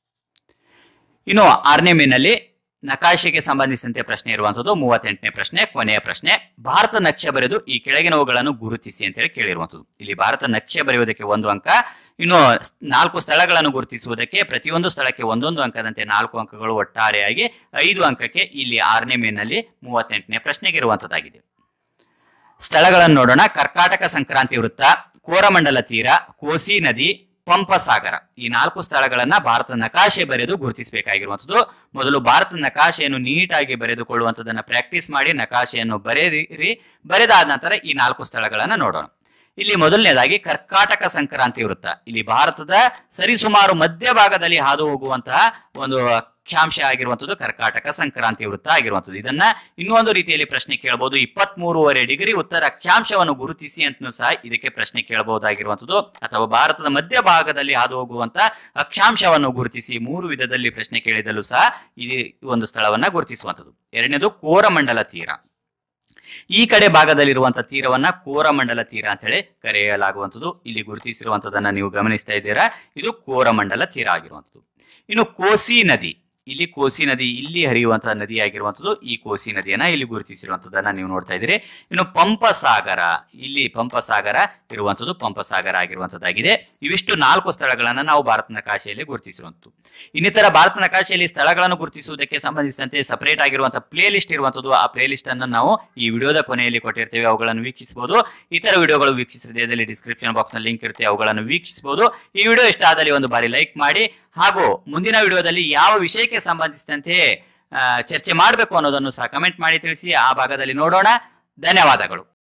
ಇನ್ನು ಆರನೇ ಮೇನಲ್ಲಿ ನಕಾಶೆಗೆ ಸಂಬಂಧಿಸಿದಂತೆ ಪ್ರಶ್ನೆ ಇರುವಂತದ್ದು ಮೂವತ್ತೆಂಟನೇ ಪ್ರಶ್ನೆ ಕೊನೆಯ ಪ್ರಶ್ನೆ ಭಾರತ ನಕ್ಷೆ ಬರೆದು ಈ ಕೆಳಗಿನವುಗಳನ್ನು ಗುರುತಿಸಿ ಅಂತ ಹೇಳಿ ಕೇಳಿರುವಂತದ್ದು ಇಲ್ಲಿ ಭಾರತ ನಕ್ಷೆ ಬರೆಯುವುದಕ್ಕೆ ಒಂದು ಅಂಕ ಇನ್ನು ಸ್- ನಾಲ್ಕು ಸ್ಥಳಗಳನ್ನು ಗುರುತಿಸುವುದಕ್ಕೆ ಪ್ರತಿಯೊಂದು ಸ್ಥಳಕ್ಕೆ ಒಂದೊಂದು ಅಂಕದಂತೆ ನಾಲ್ಕು ಅಂಕಗಳು ಒಟ್ಟಾರೆಯಾಗಿ ಐದು ಅಂಕಕ್ಕೆ ಇಲ್ಲಿ ಆರನೇ ಮೇನಲ್ಲಿ ಮೂವತ್ತೆಂಟನೇ ಪ್ರಶ್ನೆಗೆ ಇರುವಂತದ್ದಾಗಿದೆ ಸ್ಥಳಗಳನ್ನು ನೋಡೋಣ ಕರ್ಕಾಟಕ ಸಂಕ್ರಾಂತಿ ವೃತ್ತ ಕೋರಮಂಡಲ ತೀರ ಕೋಸಿ ನದಿ ಪಂಪಸಾಗರ ಈ ನಾಲ್ಕು ಸ್ಥಳಗಳನ್ನ ಭಾರತ ನಕಾಶೆ ಬರೆದು ಗುರುತಿಸಬೇಕಾಗಿರುವಂಥದ್ದು ಮೊದಲು ಭಾರತ ನಕಾಶೆಯನ್ನು ನೀಟಾಗಿ ಬರೆದುಕೊಳ್ಳುವಂಥದ್ದನ್ನ ಪ್ರಾಕ್ಟೀಸ್ ಮಾಡಿ ನಕಾಶೆಯನ್ನು ಬರೆದಿರಿ ಬರೆದಾದ ನಂತರ ಈ ನಾಲ್ಕು ಸ್ಥಳಗಳನ್ನ ನೋಡೋಣ ಇಲ್ಲಿ ಮೊದಲನೇದಾಗಿ ಕರ್ಕಾಟಕ ಸಂಕ್ರಾಂತಿ ವೃತ್ತ ಇಲ್ಲಿ ಭಾರತದ ಸರಿಸುಮಾರು ಮಧ್ಯಭಾಗದಲ್ಲಿ ಹಾದು ಹೋಗುವಂತಹ ಒಂದು ಅಕ್ಷಾಂಶ ಆಗಿರುವಂತದ್ದು ಕರ್ಕಾಟಕ ಸಂಕ್ರಾಂತಿ ವೃತ್ತ ಆಗಿರುವಂತದ್ದು ಇದನ್ನ ಇನ್ನೊಂದು ರೀತಿಯಲ್ಲಿ ಪ್ರಶ್ನೆ ಕೇಳಬಹುದು ಇಪ್ಪತ್ತ್ ಮೂರುವರೆ ಡಿಗ್ರಿ ಉತ್ತರ ಅಕ್ಷಾಂಶವನ್ನು ಗುರುತಿಸಿ ಅಂತಲೂ ಸಹ ಇದಕ್ಕೆ ಪ್ರಶ್ನೆ ಕೇಳಬಹುದಾಗಿರುವಂತದ್ದು ಅಥವಾ ಭಾರತದ ಮಧ್ಯಭಾಗದಲ್ಲಿ ಹಾದು ಹೋಗುವಂತ ಅಕ್ಷಾಂಶವನ್ನು ಗುರುತಿಸಿ ಮೂರು ವಿಧದಲ್ಲಿ ಪ್ರಶ್ನೆ ಕೇಳಿದಲ್ಲೂ ಸಹ ಈ ಒಂದು ಸ್ಥಳವನ್ನ ಗುರುತಿಸುವಂತದ್ದು ಎರಡನೇದು ಕೋರಮಂಡಲ ತೀರ ಈ ಕಡೆ ಭಾಗದಲ್ಲಿರುವಂತಹ ತೀರವನ್ನ ಕೋರಮಂಡಲ ತೀರ ಅಂತ ಹೇಳಿ ಕರೆಯಲಾಗುವಂಥದ್ದು ಇಲ್ಲಿ ಗುರುತಿಸಿರುವಂತದನ್ನ ನೀವು ಗಮನಿಸ್ತಾ ಇದ್ದೀರಾ ಇದು ಕೋರಮಂಡಲ ತೀರ ಆಗಿರುವಂಥದ್ದು ಇನ್ನು ಕೋಸಿ ನದಿ ಇಲ್ಲಿ ಕೋಸಿ ನದಿ ಇಲ್ಲಿ ಹರಿಯುವಂತಹ ನದಿ ಆಗಿರುವಂಥದ್ದು ಈ ಕೋಸಿ ನದಿಯನ್ನ ಇಲ್ಲಿ ಗುರುತಿಸಿರುವಂತದನ್ನ ನೀವು ನೋಡ್ತಾ ಇದ್ದೀರಿ ಇನ್ನು ಪಂಪಸಾಗರ ಇಲ್ಲಿ ಪಂಪಸಾಗರ ಇರುವಂಥದ್ದು ಪಂಪಸಾಗರ ಆಗಿರುವಂತದ್ದಾಗಿದೆ ಇವಿಷ್ಟು ನಾಲ್ಕು ಸ್ಥಳಗಳನ್ನ ನಾವು ಭಾರತ ನಕಾಶೆಯಲ್ಲಿ ಗುರುತಿಸಿರುವಂಥದ್ದು ಇನ್ನಿತರ ಭಾರತ ನಕಾಶೆಯಲ್ಲಿ ಸ್ಥಳಗಳನ್ನು ಗುರುತಿಸುವುದಕ್ಕೆ ಸಂಬಂಧಿಸಿದಂತೆ ಸಪರೇಟ್ ಆಗಿರುವಂತಹ ಪ್ಲೇ ಲಿಸ್ಟ್ ಇರುವಂತದ್ದು ಆ ಪ್ಲೇ ಲಿಸ್ಟ್ ಅನ್ನು ನಾವು ಈ ವಿಡಿಯೋದ ಕೊನೆಯಲ್ಲಿ ಕೊಟ್ಟಿರ್ತೇವೆ ಅವುಗಳನ್ನು ವೀಕ್ಷಿಸಬಹುದು ಇತರ ವಿಡಿಯೋಗಳು ವೀಕ್ಷಿಸಿದಲ್ಲಿ ಡಿಸ್ಕ್ರಿಪ್ಷನ್ ಬಾಕ್ಸ್ ನಲ್ಲಿ ಲಿಂಕ್ ಇರುತ್ತೆ ಅವುಗಳನ್ನು ವೀಕ್ಷಿಸಬಹುದು ಈ ವಿಡಿಯೋ ಇಷ್ಟ ಆದಲ್ಲಿ ಒಂದು ಬಾರಿ ಲೈಕ್ ಮಾಡಿ ಹಾಗೂ ಮುಂದಿನ ವಿಡಿಯೋದಲ್ಲಿ ಯಾವ ವಿಷಯಕ್ಕೆ ಸಂಬಂಧಿಸಿದಂತೆ ಆ, ಚರ್ಚೆ ಮಾಡಬೇಕು ಅನ್ನೋದನ್ನು ಸಹ ಕಮೆಂಟ್ ಮಾಡಿ ತಿಳಿಸಿ ಆ ಭಾಗದಲ್ಲಿ ನೋಡೋಣ ಧನ್ಯವಾದಗಳು